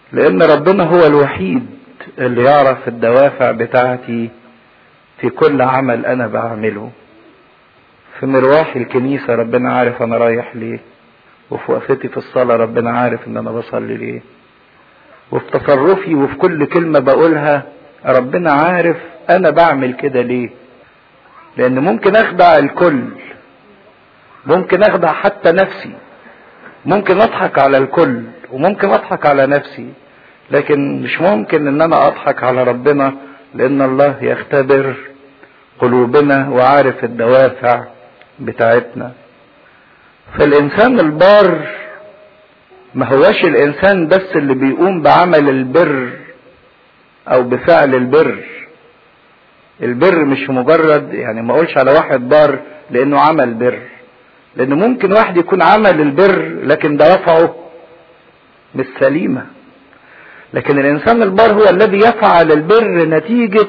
لان ربنا هو الوحيد اللي يعرف الدوافع بتاعتي في كل عمل انا بعمله في مروحي الكنيسة ربنا عارف انا رايح ليه وفي وقفتي في الصلاة ربنا عارف ان انا بصلي ليه وفي تصرفي وفي كل كلمة بقولها ربنا عارف انا بعمل كده ليه لان ممكن اخدع الكل ممكن اخدع حتى نفسي ممكن اضحك على الكل وممكن اضحك على نفسي لكن مش ممكن ان انا اضحك على ربنا لان الله يختبر قلوبنا وعارف الدوافع بتاعتنا فالانسان البار ما هوش الانسان بس اللي بيقوم بعمل البر او بفعل البر البر مش مجرد يعني ما اقولش على واحد بار لانه عمل بر لان ممكن واحد يكون عمل البر لكن دوافعه مش سليمه لكن الانسان البار هو الذي يفعل البر نتيجه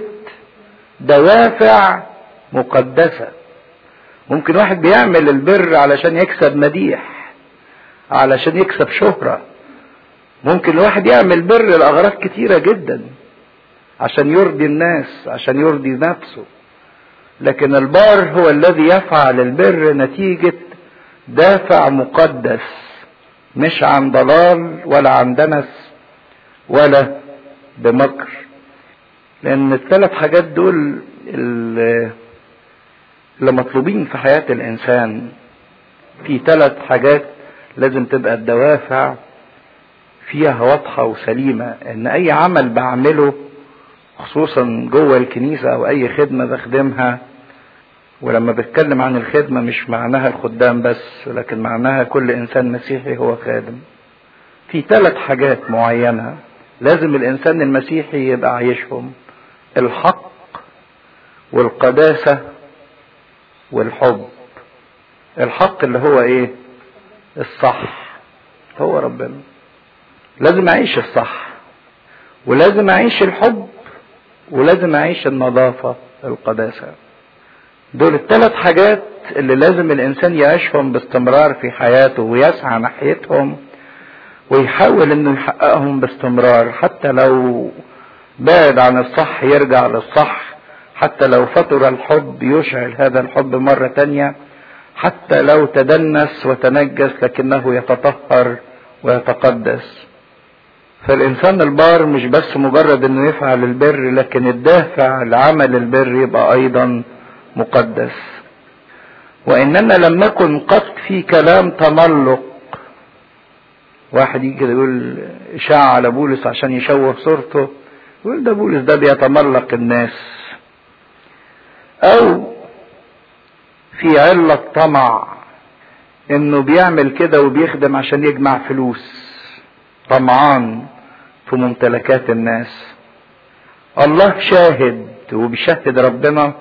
دوافع مقدسه ممكن واحد بيعمل البر علشان يكسب مديح علشان يكسب شهره ممكن الواحد يعمل بر لاغراض كتيره جدا عشان يرضي الناس عشان يرضي نفسه لكن البار هو الذي يفعل البر نتيجه دافع مقدس مش عن ضلال ولا عن دنس ولا بمكر لان الثلاث حاجات دول اللي مطلوبين في حياة الانسان في ثلاث حاجات لازم تبقى الدوافع فيها واضحة وسليمة ان اي عمل بعمله خصوصا جوه الكنيسة او اي خدمة بخدمها ولما بتكلم عن الخدمة مش معناها الخدام بس لكن معناها كل انسان مسيحي هو خادم في ثلاث حاجات معينة لازم الانسان المسيحي يبقى عايشهم الحق والقداسة والحب الحق اللي هو ايه الصح هو ربنا لازم اعيش الصح ولازم اعيش الحب ولازم اعيش النظافة القداسة دول الثلاث حاجات اللي لازم الانسان يعيشهم باستمرار في حياته ويسعى ناحيتهم ويحاول انه يحققهم باستمرار حتى لو بعد عن الصح يرجع للصح حتى لو فطر الحب يشعل هذا الحب مرة تانية حتى لو تدنس وتنجس لكنه يتطهر ويتقدس فالإنسان البار مش بس مجرد إنه يفعل البر لكن الدافع لعمل البر يبقى أيضا مقدس وإننا لم نكن قط في كلام تملق واحد يجي كده يقول إشاعة على بولس عشان يشوه صورته يقول ده بولس ده بيتملق الناس أو في علة طمع إنه بيعمل كده وبيخدم عشان يجمع فلوس طمعان في ممتلكات الناس الله شاهد وبيشهد ربنا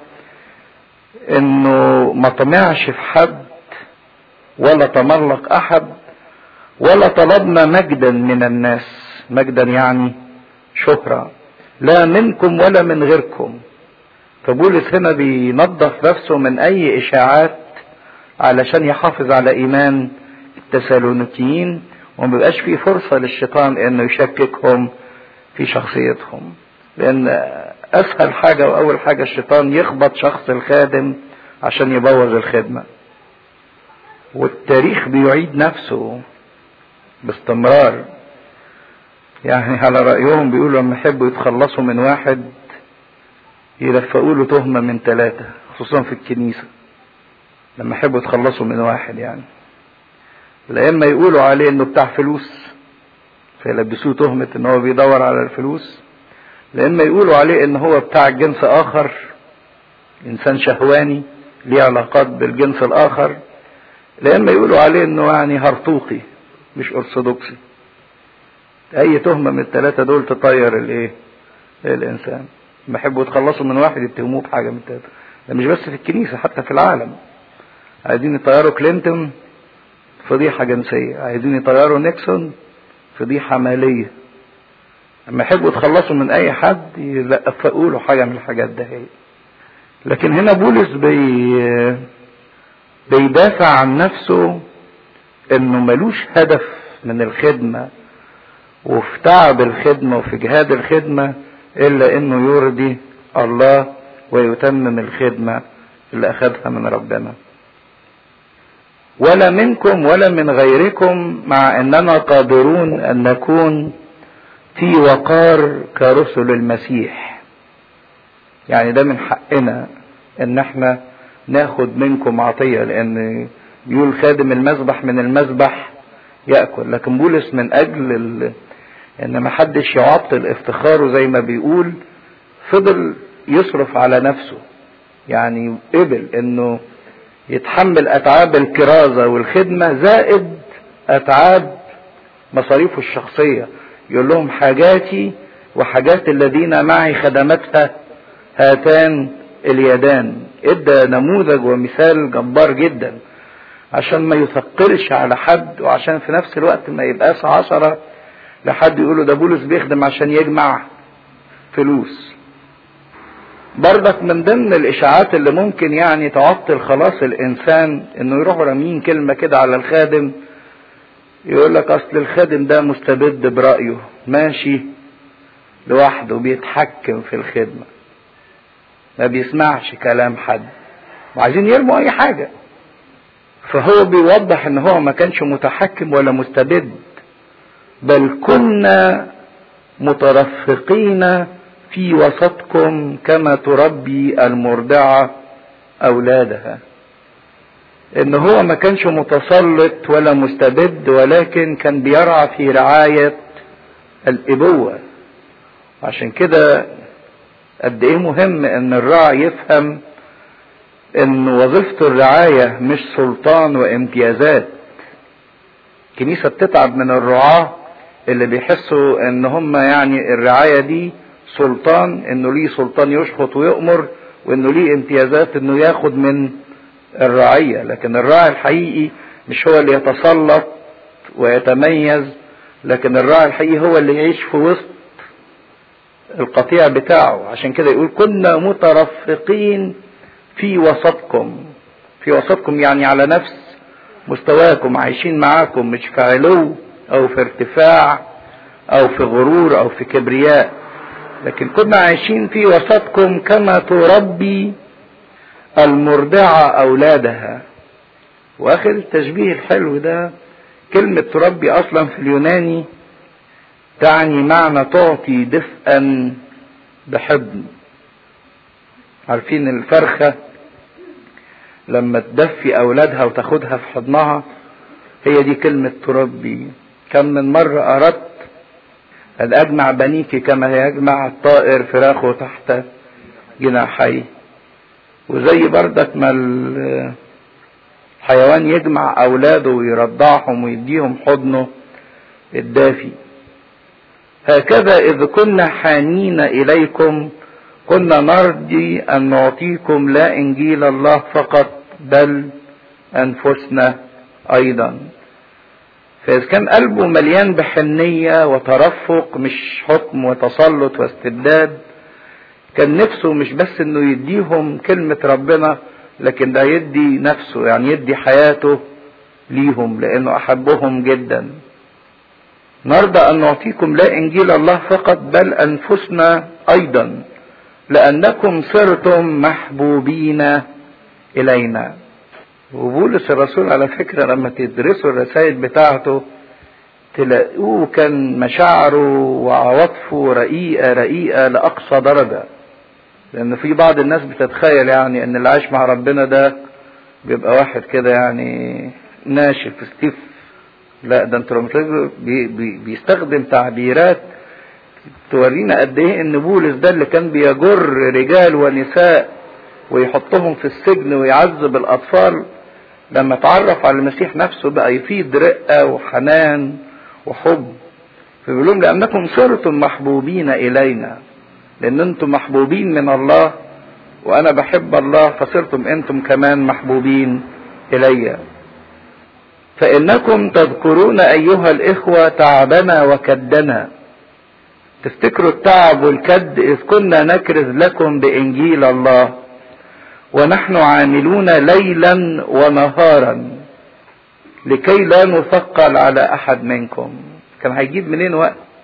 انه ما طمعش في حد ولا تملق احد ولا طلبنا مجدا من الناس مجدا يعني شهرة لا منكم ولا من غيركم فبولس هنا بينظف نفسه من اي اشاعات علشان يحافظ على ايمان التسالونيكيين وما بيبقاش فيه فرصة للشيطان انه يشككهم في شخصيتهم لان اسهل حاجة واول حاجة الشيطان يخبط شخص الخادم عشان يبوظ الخدمة والتاريخ بيعيد نفسه باستمرار يعني على رأيهم بيقولوا لما يحبوا يتخلصوا من واحد يلفقوا له تهمة من ثلاثة خصوصا في الكنيسة لما يحبوا يتخلصوا من واحد يعني لا اما يقولوا عليه انه بتاع فلوس فيلبسوه تهمة ان هو بيدور على الفلوس لا اما يقولوا عليه ان هو بتاع جنس اخر انسان شهواني ليه علاقات بالجنس الاخر لا اما يقولوا عليه انه يعني هرطوقي مش ارثوذكسي اي تهمة من الثلاثة دول تطير الايه الانسان لما يحبوا يتخلصوا من واحد يتهموه بحاجة من الثلاثة ده مش بس في الكنيسة حتى في العالم عايزين يطيروا كلينتون فضيحة جنسية عايزين يطيروا نيكسون فضيحة مالية لما يحبوا يتخلصوا من اي حد يلقفقوا له حاجة من الحاجات ده هي لكن هنا بولس بي بيدافع عن نفسه انه ملوش هدف من الخدمة وفي تعب الخدمة وفي جهاد الخدمة إلا إنه يرضي الله ويتمم الخدمة اللي أخذها من ربنا ولا منكم ولا من غيركم مع أننا قادرون أن نكون في وقار كرسل المسيح يعني ده من حقنا ان احنا ناخد منكم عطية لان بيقول خادم المذبح من المذبح يأكل لكن بولس من اجل ال... ان ما حدش يعطل افتخاره زي ما بيقول فضل يصرف على نفسه يعني قبل انه يتحمل اتعاب الكرازة والخدمة زائد اتعاب مصاريفه الشخصية يقول لهم حاجاتي وحاجات الذين معي خدمتها هاتان اليدان ادى نموذج ومثال جبار جدا عشان ما يثقلش على حد وعشان في نفس الوقت ما يبقاش عشرة لحد يقولوا ده بولس بيخدم عشان يجمع فلوس برضك من ضمن الاشاعات اللي ممكن يعني تعطل خلاص الانسان انه يروحوا رامين كلمه كده على الخادم يقول لك اصل الخادم ده مستبد برايه ماشي لوحده بيتحكم في الخدمه ما بيسمعش كلام حد وعايزين يرموا اي حاجه فهو بيوضح ان هو ما كانش متحكم ولا مستبد بل كنا مترفقين في وسطكم كما تربي المرضعه اولادها ان هو ما كانش متسلط ولا مستبد ولكن كان بيرعى في رعايه الابوه عشان كده قد ايه مهم ان الراعي يفهم ان وظيفة الرعاية مش سلطان وامتيازات الكنيسة بتتعب من الرعاة اللي بيحسوا ان هم يعني الرعاية دي سلطان انه ليه سلطان يشخط ويؤمر وانه ليه امتيازات انه ياخد من الرعية لكن الراعي الحقيقي مش هو اللي يتسلط ويتميز لكن الراعي الحقيقي هو اللي يعيش في وسط القطيع بتاعه عشان كده يقول كنا مترفقين في وسطكم في وسطكم يعني على نفس مستواكم عايشين معاكم مش في علو او في ارتفاع او في غرور او في كبرياء لكن كنا عايشين في وسطكم كما تربي المرضعة اولادها واخر التشبيه الحلو ده كلمة تربي اصلا في اليوناني تعني معنى تعطي دفئا بحضن عارفين الفرخة لما تدفي أولادها وتاخدها في حضنها هي دي كلمة تربي كم من مرة أردت أن أجمع بنيك كما يجمع الطائر فراخه تحت جناحيه وزي بردك ما الحيوان يجمع أولاده ويرضعهم ويديهم حضنه الدافي هكذا إذ كنا حانين إليكم كنا نرجي أن نعطيكم لا إنجيل الله فقط بل أنفسنا أيضا فإذا كان قلبه مليان بحنية وترفق مش حكم وتسلط واستبداد كان نفسه مش بس انه يديهم كلمة ربنا لكن ده يدي نفسه يعني يدي حياته ليهم لانه احبهم جدا نرضى ان نعطيكم لا انجيل الله فقط بل انفسنا ايضا لانكم صرتم محبوبين الينا وبولس الرسول على فكره لما تدرسوا الرسائل بتاعته تلاقوه كان مشاعره وعواطفه رقيقه رقيقه لاقصى درجه لان في بعض الناس بتتخيل يعني ان اللي عايش مع ربنا ده بيبقى واحد كده يعني ناشف ستيف لا ده انتوا لما بي بي بيستخدم تعبيرات تورينا قد ايه ان بولس ده اللي كان بيجر رجال ونساء ويحطهم في السجن ويعذب الاطفال لما اتعرف على المسيح نفسه بقى يفيد رقه وحنان وحب فبيقول لهم لانكم صرتم محبوبين الينا لان انتم محبوبين من الله وانا بحب الله فصرتم انتم كمان محبوبين الي فانكم تذكرون ايها الاخوه تعبنا وكدنا تفتكروا التعب والكد اذ كنا نكرز لكم بانجيل الله ونحن عاملون ليلا ونهارا لكي لا نثقل على احد منكم كان هيجيب منين وقت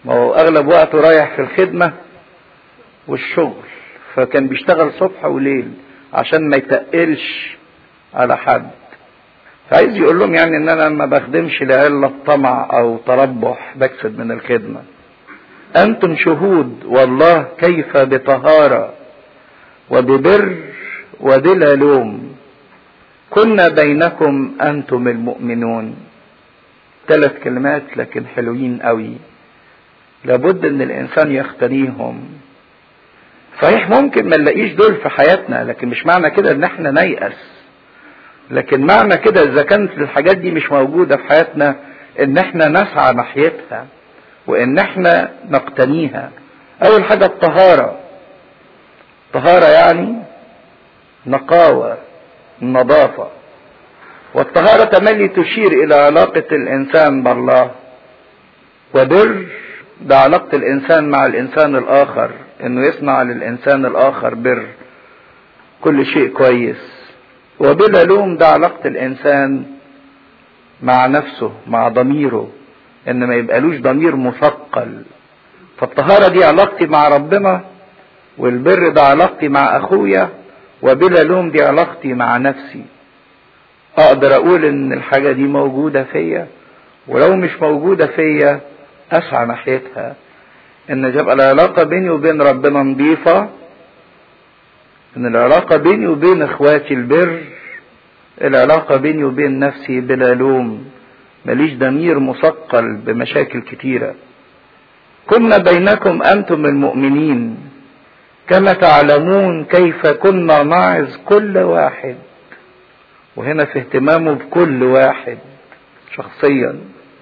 ما هو اغلب وقته رايح في الخدمة والشغل فكان بيشتغل صبح وليل عشان ما يتقلش على حد فعايز يقول لهم يعني ان انا ما بخدمش لعلة طمع او تربح بكسب من الخدمة انتم شهود والله كيف بطهارة وببر وبلا لوم كنا بينكم انتم المؤمنون ثلاث كلمات لكن حلوين قوي لابد ان الانسان يختاريهم صحيح ممكن ما نلاقيش دول في حياتنا لكن مش معنى كده ان احنا نيأس لكن معنى كده اذا كانت الحاجات دي مش موجودة في حياتنا ان احنا نسعى ناحيتها وان احنا نقتنيها اول حاجة الطهارة طهارة يعني نقاوة النظافة والطهارة تملي تشير الى علاقة الانسان بالله وبر ده علاقة الانسان مع الانسان الاخر انه يصنع للانسان الاخر بر كل شيء كويس وبلا لوم ده علاقة الانسان مع نفسه مع ضميره ان ما يبقالوش ضمير مثقل فالطهارة دي علاقتي مع ربنا والبر ده علاقتي مع اخويا وبلا لوم دي علاقتي مع نفسي اقدر اقول ان الحاجة دي موجودة فيا ولو مش موجودة فيا اسعى ناحيتها ان تبقى العلاقة بيني وبين ربنا نظيفة ان العلاقة بيني وبين اخواتي البر العلاقة بيني وبين نفسي بلا لوم ماليش ضمير مثقل بمشاكل كتيرة كنا بينكم انتم المؤمنين كما تعلمون كيف كنا نعظ كل واحد وهنا في اهتمامه بكل واحد شخصيا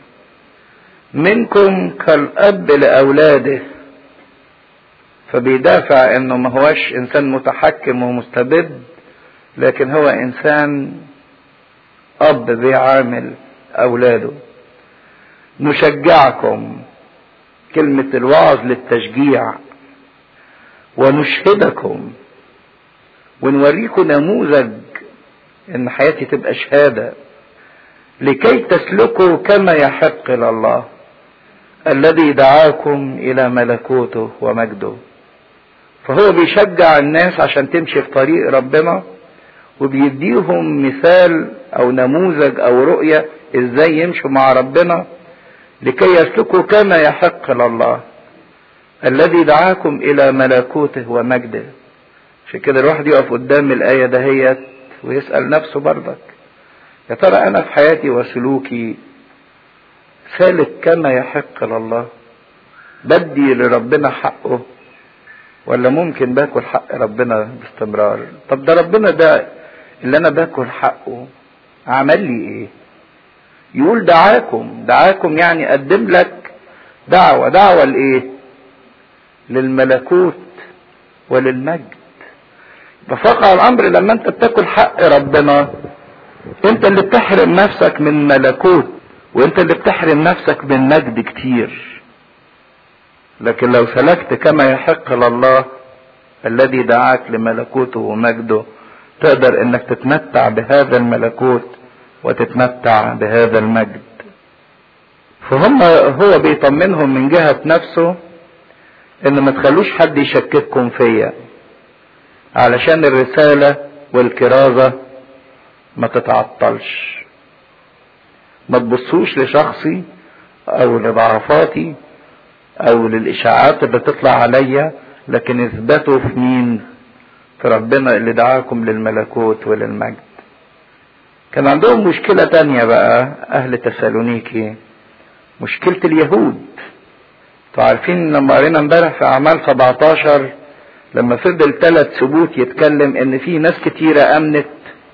منكم كالاب لاولاده فبيدافع انه ما هوش انسان متحكم ومستبد لكن هو انسان اب بيعامل اولاده نشجعكم كلمة الوعظ للتشجيع ونشهدكم ونوريكم نموذج ان حياتي تبقى شهادة لكي تسلكوا كما يحق لله الذي دعاكم الى ملكوته ومجده فهو بيشجع الناس عشان تمشي في طريق ربنا وبيديهم مثال او نموذج او رؤية ازاي يمشوا مع ربنا لكي يسلكوا كما يحق لله الذي دعاكم الى ملكوته ومجده عشان كده الواحد يقف قدام الآية دهيت ويسأل نفسه برضك يا ترى أنا في حياتي وسلوكي سالك كما يحق لله بدي لربنا حقه ولا ممكن باكل حق ربنا باستمرار طب ده ربنا ده اللي انا باكل حقه عمل لي ايه يقول دعاكم دعاكم يعني قدم لك دعوة دعوة لايه للملكوت وللمجد ففقع الامر لما انت بتاكل حق ربنا انت اللي بتحرم نفسك من ملكوت وانت اللي بتحرم نفسك من مجد كتير لكن لو سلكت كما يحق لله الذي دعاك لملكوته ومجده تقدر انك تتمتع بهذا الملكوت وتتمتع بهذا المجد فهم هو بيطمنهم من جهة نفسه ان ما تخلوش حد يشكككم فيا علشان الرسالة والكرازة ما تتعطلش ما تبصوش لشخصي او لضعفاتي او للاشاعات اللي تطلع عليا لكن اثبتوا في مين في ربنا اللي دعاكم للملكوت وللمجد كان عندهم مشكلة تانية بقى اهل تسالونيكي مشكلة اليهود انتوا عارفين لما قرينا امبارح في اعمال 17 لما فضل ثلاث ثبوت يتكلم ان في ناس كتيرة امنت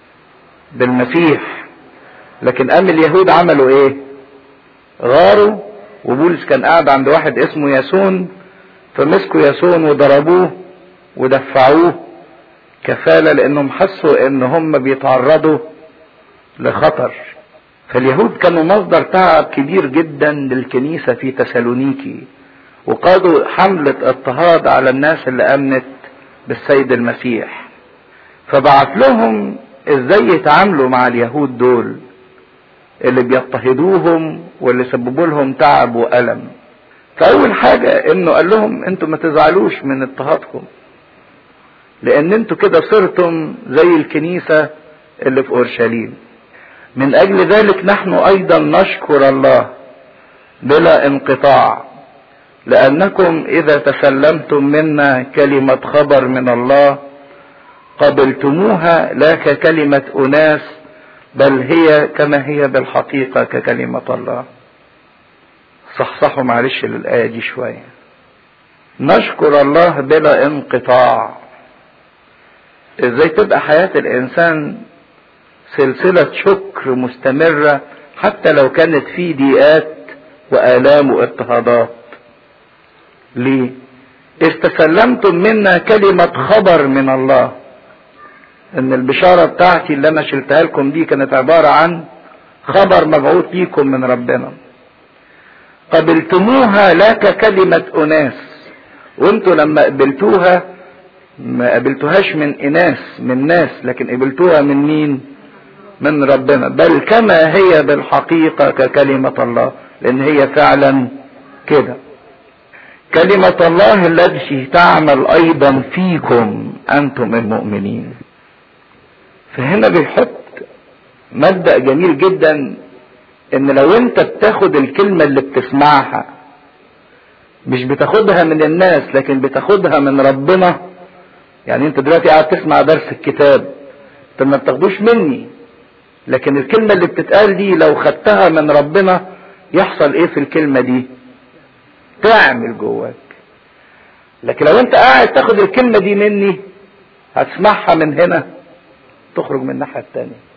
بالمسيح لكن ام اليهود عملوا ايه غاروا وبولس كان قاعد عند واحد اسمه ياسون فمسكوا ياسون وضربوه ودفعوه كفالة لانهم حسوا ان هم بيتعرضوا لخطر فاليهود كانوا مصدر تعب كبير جدا للكنيسة في تسالونيكي وقادوا حملة اضطهاد على الناس اللي امنت بالسيد المسيح فبعت لهم ازاي يتعاملوا مع اليهود دول اللي بيضطهدوهم واللي سببوا لهم تعب والم فاول حاجة انه قال لهم انتوا ما تزعلوش من اضطهادكم لان انتوا كده صرتم زي الكنيسة اللي في اورشليم من اجل ذلك نحن ايضا نشكر الله بلا انقطاع لانكم اذا تسلمتم منا كلمة خبر من الله قبلتموها لا ككلمة اناس بل هي كما هي بالحقيقة ككلمة الله صحصحوا معلش للآية دي شوية نشكر الله بلا انقطاع ازاي تبقى حياة الانسان سلسلة شكر مستمرة حتى لو كانت في ضيقات وآلام واضطهادات ليه إذ تسلمتم منا كلمة خبر من الله ان البشارة بتاعتي اللي انا شلتها لكم دي كانت عبارة عن خبر مبعوث ليكم من ربنا قبلتموها لا ككلمة اناس وانتوا لما قبلتوها ما قبلتوهاش من اناس من ناس لكن قبلتوها من مين من ربنا بل كما هي بالحقيقة ككلمة الله لان هي فعلا كده كلمة الله التي تعمل ايضا فيكم انتم المؤمنين فهنا بيحط مبدأ جميل جدا ان لو انت بتاخد الكلمة اللي بتسمعها مش بتاخدها من الناس لكن بتاخدها من ربنا يعني انت دلوقتي قاعد تسمع درس الكتاب انت ما بتاخدوش مني لكن الكلمة اللي بتتقال دي لو خدتها من ربنا يحصل ايه في الكلمة دي تعمل جواك لكن لو انت قاعد تاخد الكلمة دي مني هتسمعها من هنا تخرج من الناحية التانية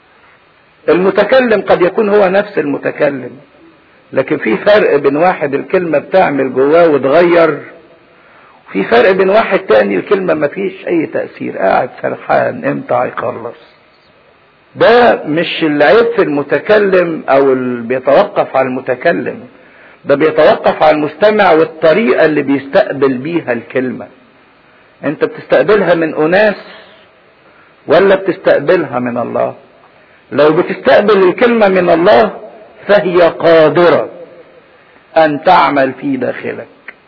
المتكلم قد يكون هو نفس المتكلم لكن في فرق بين واحد الكلمة بتعمل جواه وتغير في فرق بين واحد تاني الكلمة ما فيش اي تأثير قاعد سرحان امتى هيخلص ده مش العيب في المتكلم او اللي بيتوقف على المتكلم ده بيتوقف على المستمع والطريقة اللي بيستقبل بيها الكلمة انت بتستقبلها من اناس ولا بتستقبلها من الله لو بتستقبل الكلمة من الله فهي قادرة ان تعمل في داخلك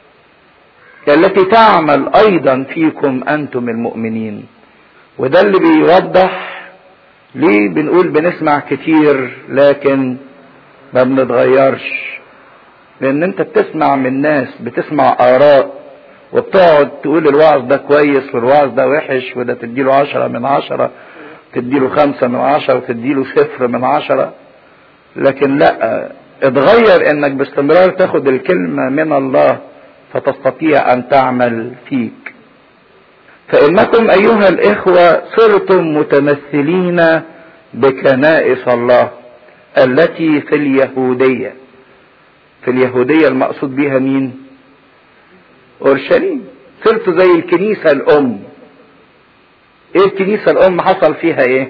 التي تعمل ايضا فيكم انتم المؤمنين وده اللي بيوضح ليه بنقول بنسمع كتير لكن ما بنتغيرش لان انت بتسمع من ناس بتسمع اراء وبتقعد تقول الوعظ ده كويس والوعظ ده وحش وده تديله عشرة من عشرة تديله خمسة من عشرة وتديله صفر من عشرة لكن لا اتغير انك باستمرار تاخد الكلمة من الله فتستطيع ان تعمل فيك فانكم ايها الاخوة صرتم متمثلين بكنائس الله التي في اليهودية في اليهودية المقصود بها مين اورشليم صرتوا زي الكنيسة الام ايه الكنيسة الام حصل فيها ايه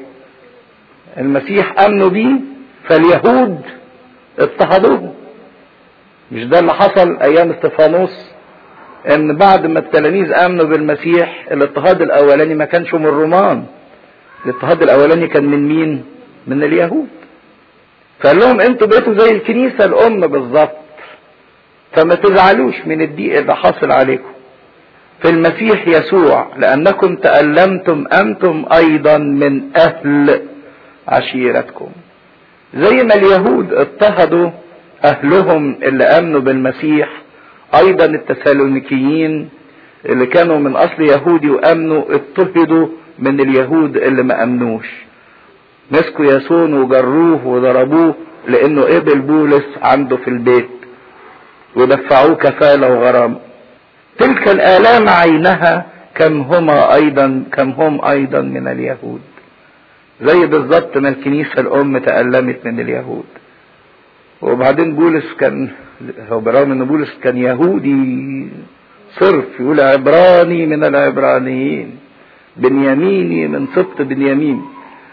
المسيح امنوا بيه فاليهود اضطهدوه مش ده اللي حصل ايام استفانوس ان بعد ما التلاميذ امنوا بالمسيح الاضطهاد الاولاني ما كانش من الرومان الاضطهاد الاولاني كان من مين من اليهود فقال لهم انتوا بقيتوا زي الكنيسة الام بالظبط فما تزعلوش من الضيق اللي حاصل عليكم في المسيح يسوع لانكم تألمتم انتم ايضا من اهل عشيرتكم زي ما اليهود اضطهدوا اهلهم اللي امنوا بالمسيح ايضا التسالونيكيين اللي كانوا من اصل يهودي وامنوا اضطهدوا من اليهود اللي ما امنوش مسكوا ياسون وجروه وضربوه لانه قبل بولس عنده في البيت ودفعوه كفاله وغرامه تلك الالام عينها كم هما ايضا كم هم ايضا من اليهود زي بالظبط ما الكنيسه الام تالمت من اليهود وبعدين بولس كان هو برغم ان بولس كان يهودي صرف يقول عبراني من العبرانيين بنياميني من سبط بنيامين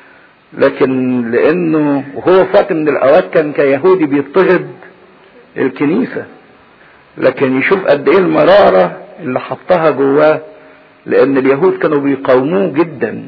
لكن لانه وهو فات من الاوقات كان كيهودي بيضطهد الكنيسه لكن يشوف قد ايه المراره اللي حطها جواه لان اليهود كانوا بيقاوموه جدا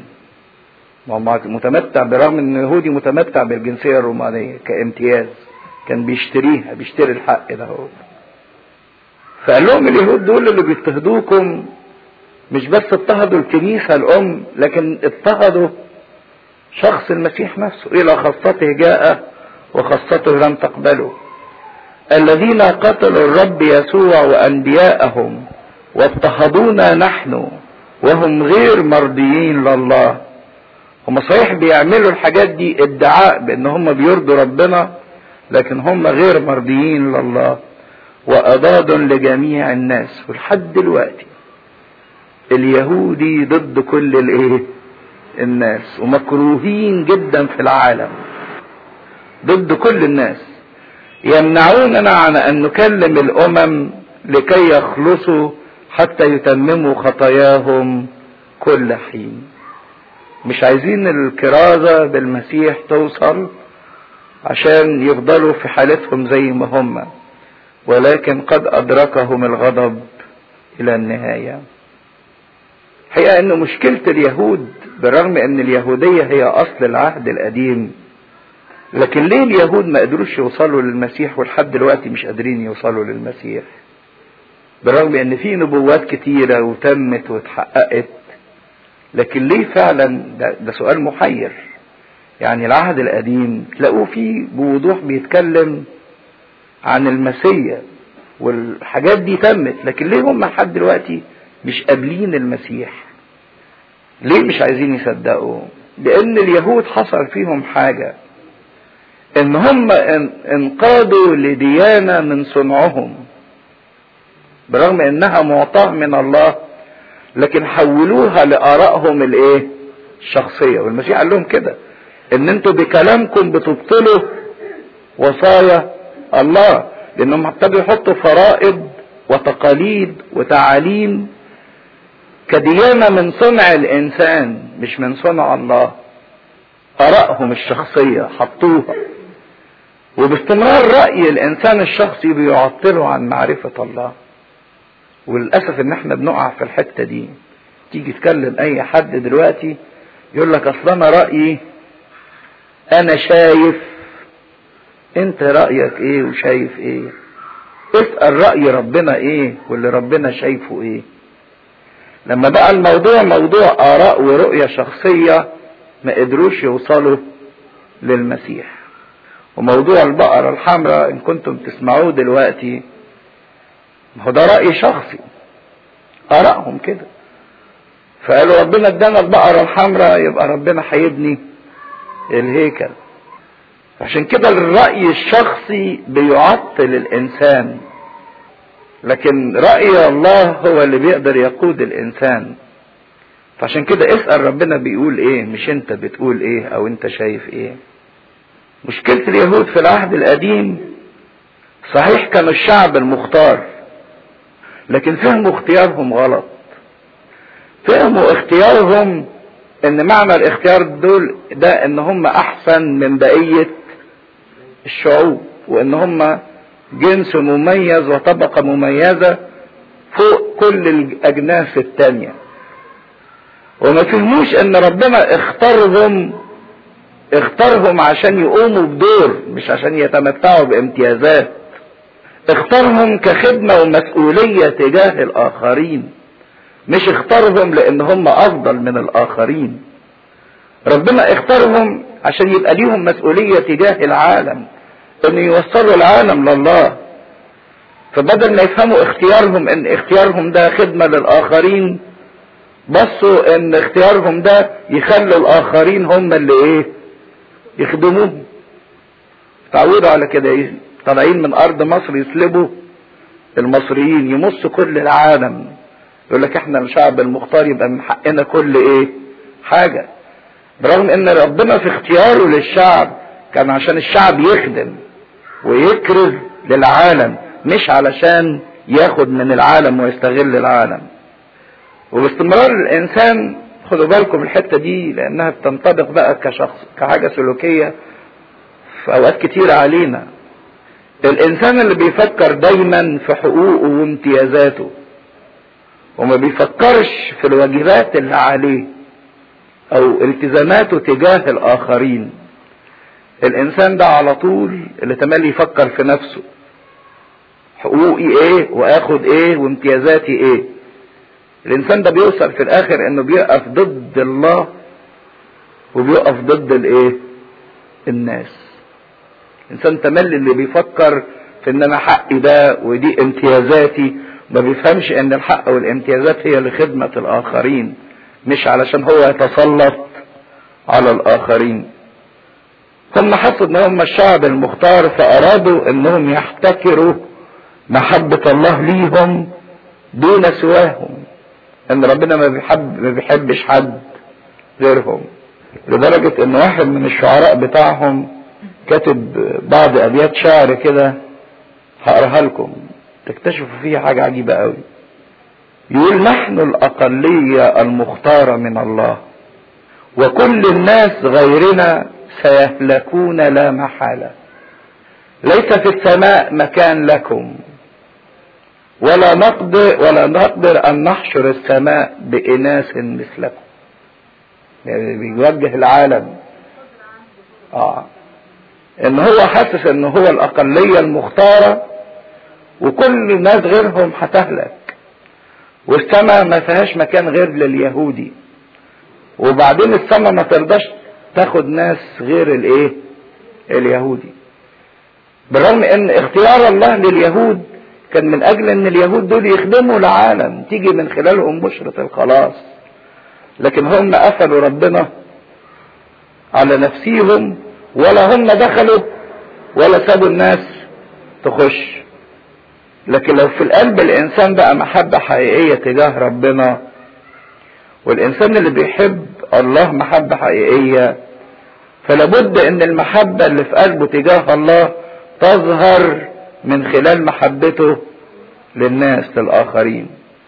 متمتع برغم ان يهودي متمتع بالجنسيه الرومانيه كامتياز كان بيشتريها بيشتري الحق ده هو فقال لهم اليهود دول اللي بيضطهدوكم مش بس اضطهدوا الكنيسة الأم لكن اضطهدوا شخص المسيح نفسه إلى خاصته جاء وخاصته لم تقبله الذين قتلوا الرب يسوع وأنبياءهم واضطهدونا نحن وهم غير مرضيين لله هم صحيح بيعملوا الحاجات دي ادعاء بان هم بيرضوا ربنا لكن هم غير مرضيين لله واضاد لجميع الناس ولحد دلوقتي اليهودي ضد كل الايه الناس ومكروهين جدا في العالم ضد كل الناس يمنعوننا عن ان نكلم الامم لكي يخلصوا حتى يتمموا خطاياهم كل حين مش عايزين الكرازة بالمسيح توصل عشان يفضلوا في حالتهم زي ما هم ولكن قد أدركهم الغضب إلى النهاية حقيقة أن مشكلة اليهود بالرغم أن اليهودية هي أصل العهد القديم لكن ليه اليهود ما قدروش يوصلوا للمسيح ولحد دلوقتي مش قادرين يوصلوا للمسيح بالرغم ان في نبوات كتيره وتمت واتحققت لكن ليه فعلا ده, ده سؤال محير يعني العهد القديم تلاقوه فيه بوضوح بيتكلم عن المسيا والحاجات دي تمت لكن ليه هم لحد دلوقتي مش قابلين المسيح ليه مش عايزين يصدقوا لان اليهود حصل فيهم حاجه ان هم انقادوا لديانه من صنعهم برغم انها معطاه من الله لكن حولوها لارائهم الايه الشخصيه والمسيح قال لهم كده ان انتوا بكلامكم بتبطلوا وصايا الله لانهم ابتدوا يحطوا فرائض وتقاليد وتعاليم كديانه من صنع الانسان مش من صنع الله ارائهم الشخصيه حطوها وباستمرار راي الانسان الشخصي بيعطله عن معرفه الله وللاسف ان احنا بنقع في الحته دي تيجي تكلم اي حد دلوقتي يقول لك اصل انا رايي انا شايف انت رايك ايه وشايف ايه اسال راي ربنا ايه واللي ربنا شايفه ايه لما بقى الموضوع موضوع اراء ورؤيه شخصيه ما قدروش يوصلوا للمسيح وموضوع البقره الحمراء ان كنتم تسمعوه دلوقتي ما هو ده رأي شخصي آرائهم كده فقالوا ربنا ادانا البقرة الحمراء يبقى ربنا هيبني الهيكل عشان كده الرأي الشخصي بيعطل الإنسان لكن رأي الله هو اللي بيقدر يقود الإنسان فعشان كده اسأل ربنا بيقول ايه مش انت بتقول ايه او انت شايف ايه مشكلة اليهود في العهد القديم صحيح كانوا الشعب المختار لكن فهموا اختيارهم غلط فهموا اختيارهم ان معنى الاختيار دول ده ان هم احسن من بقية الشعوب وان هم جنس مميز وطبقة مميزة فوق كل الاجناس التانية وما فهموش ان ربنا اختارهم اختارهم عشان يقوموا بدور مش عشان يتمتعوا بامتيازات اختارهم كخدمة ومسؤولية تجاه الآخرين مش اختارهم لأن هم أفضل من الآخرين ربنا اختارهم عشان يبقى ليهم مسؤولية تجاه العالم ان يوصلوا العالم لله فبدل ما يفهموا اختيارهم ان اختيارهم ده خدمة للآخرين بصوا ان اختيارهم ده يخلوا الآخرين هم اللي ايه يخدموهم تعودوا على كده ايه طالعين من ارض مصر يسلبوا المصريين يمصوا كل العالم يقول لك احنا الشعب المختار يبقى من حقنا كل ايه حاجة برغم ان ربنا في اختياره للشعب كان عشان الشعب يخدم ويكرز للعالم مش علشان ياخد من العالم ويستغل العالم وباستمرار الانسان خدوا بالكم الحته دي لانها بتنطبق بقى كشخص كحاجه سلوكيه في اوقات كتير علينا الانسان اللي بيفكر دايما في حقوقه وامتيازاته وما بيفكرش في الواجبات اللي عليه او التزاماته تجاه الاخرين الانسان ده على طول اللي تملي يفكر في نفسه حقوقي ايه واخد ايه وامتيازاتي ايه الانسان ده بيوصل في الاخر انه بيقف ضد الله وبيقف ضد الايه الناس انسان تملي اللي بيفكر في ان انا حقي ده ودي امتيازاتي ما بيفهمش ان الحق والامتيازات هي لخدمة الاخرين مش علشان هو يتسلط على الاخرين هم حسوا ان هم الشعب المختار فارادوا انهم يحتكروا محبة الله ليهم دون سواهم ان ربنا ما بيحب ما بيحبش حد غيرهم لدرجة ان واحد من الشعراء بتاعهم كاتب بعض ابيات شعر كده هقراها لكم تكتشفوا فيها حاجة عجيبة قوي يقول نحن الأقلية المختارة من الله وكل الناس غيرنا سيهلكون لا محالة ليس في السماء مكان لكم ولا نقدر ولا نقدر أن نحشر السماء بإناس مثلكم يعني بيوجه العالم اه ان هو حاسس ان هو الاقليه المختاره وكل الناس غيرهم هتهلك والسماء ما فيهاش مكان غير لليهودي وبعدين السماء ما ترضاش تاخد ناس غير الايه اليهودي بالرغم ان اختيار الله لليهود كان من اجل ان اليهود دول يخدموا العالم تيجي من خلالهم بشرة الخلاص لكن هم قفلوا ربنا على نفسيهم ولا هم دخلوا ولا سابوا الناس تخش لكن لو في القلب الانسان بقى محبة حقيقية تجاه ربنا والانسان اللي بيحب الله محبة حقيقية فلابد ان المحبة اللي في قلبه تجاه الله تظهر من خلال محبته للناس للاخرين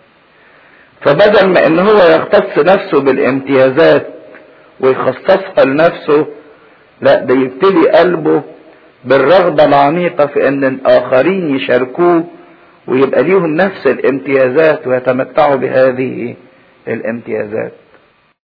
فبدل ما ان هو يختص نفسه بالامتيازات ويخصصها لنفسه لا ده يبتدي قلبه بالرغبة العميقة في ان الاخرين يشاركوه ويبقى ليهم نفس الامتيازات ويتمتعوا بهذه الامتيازات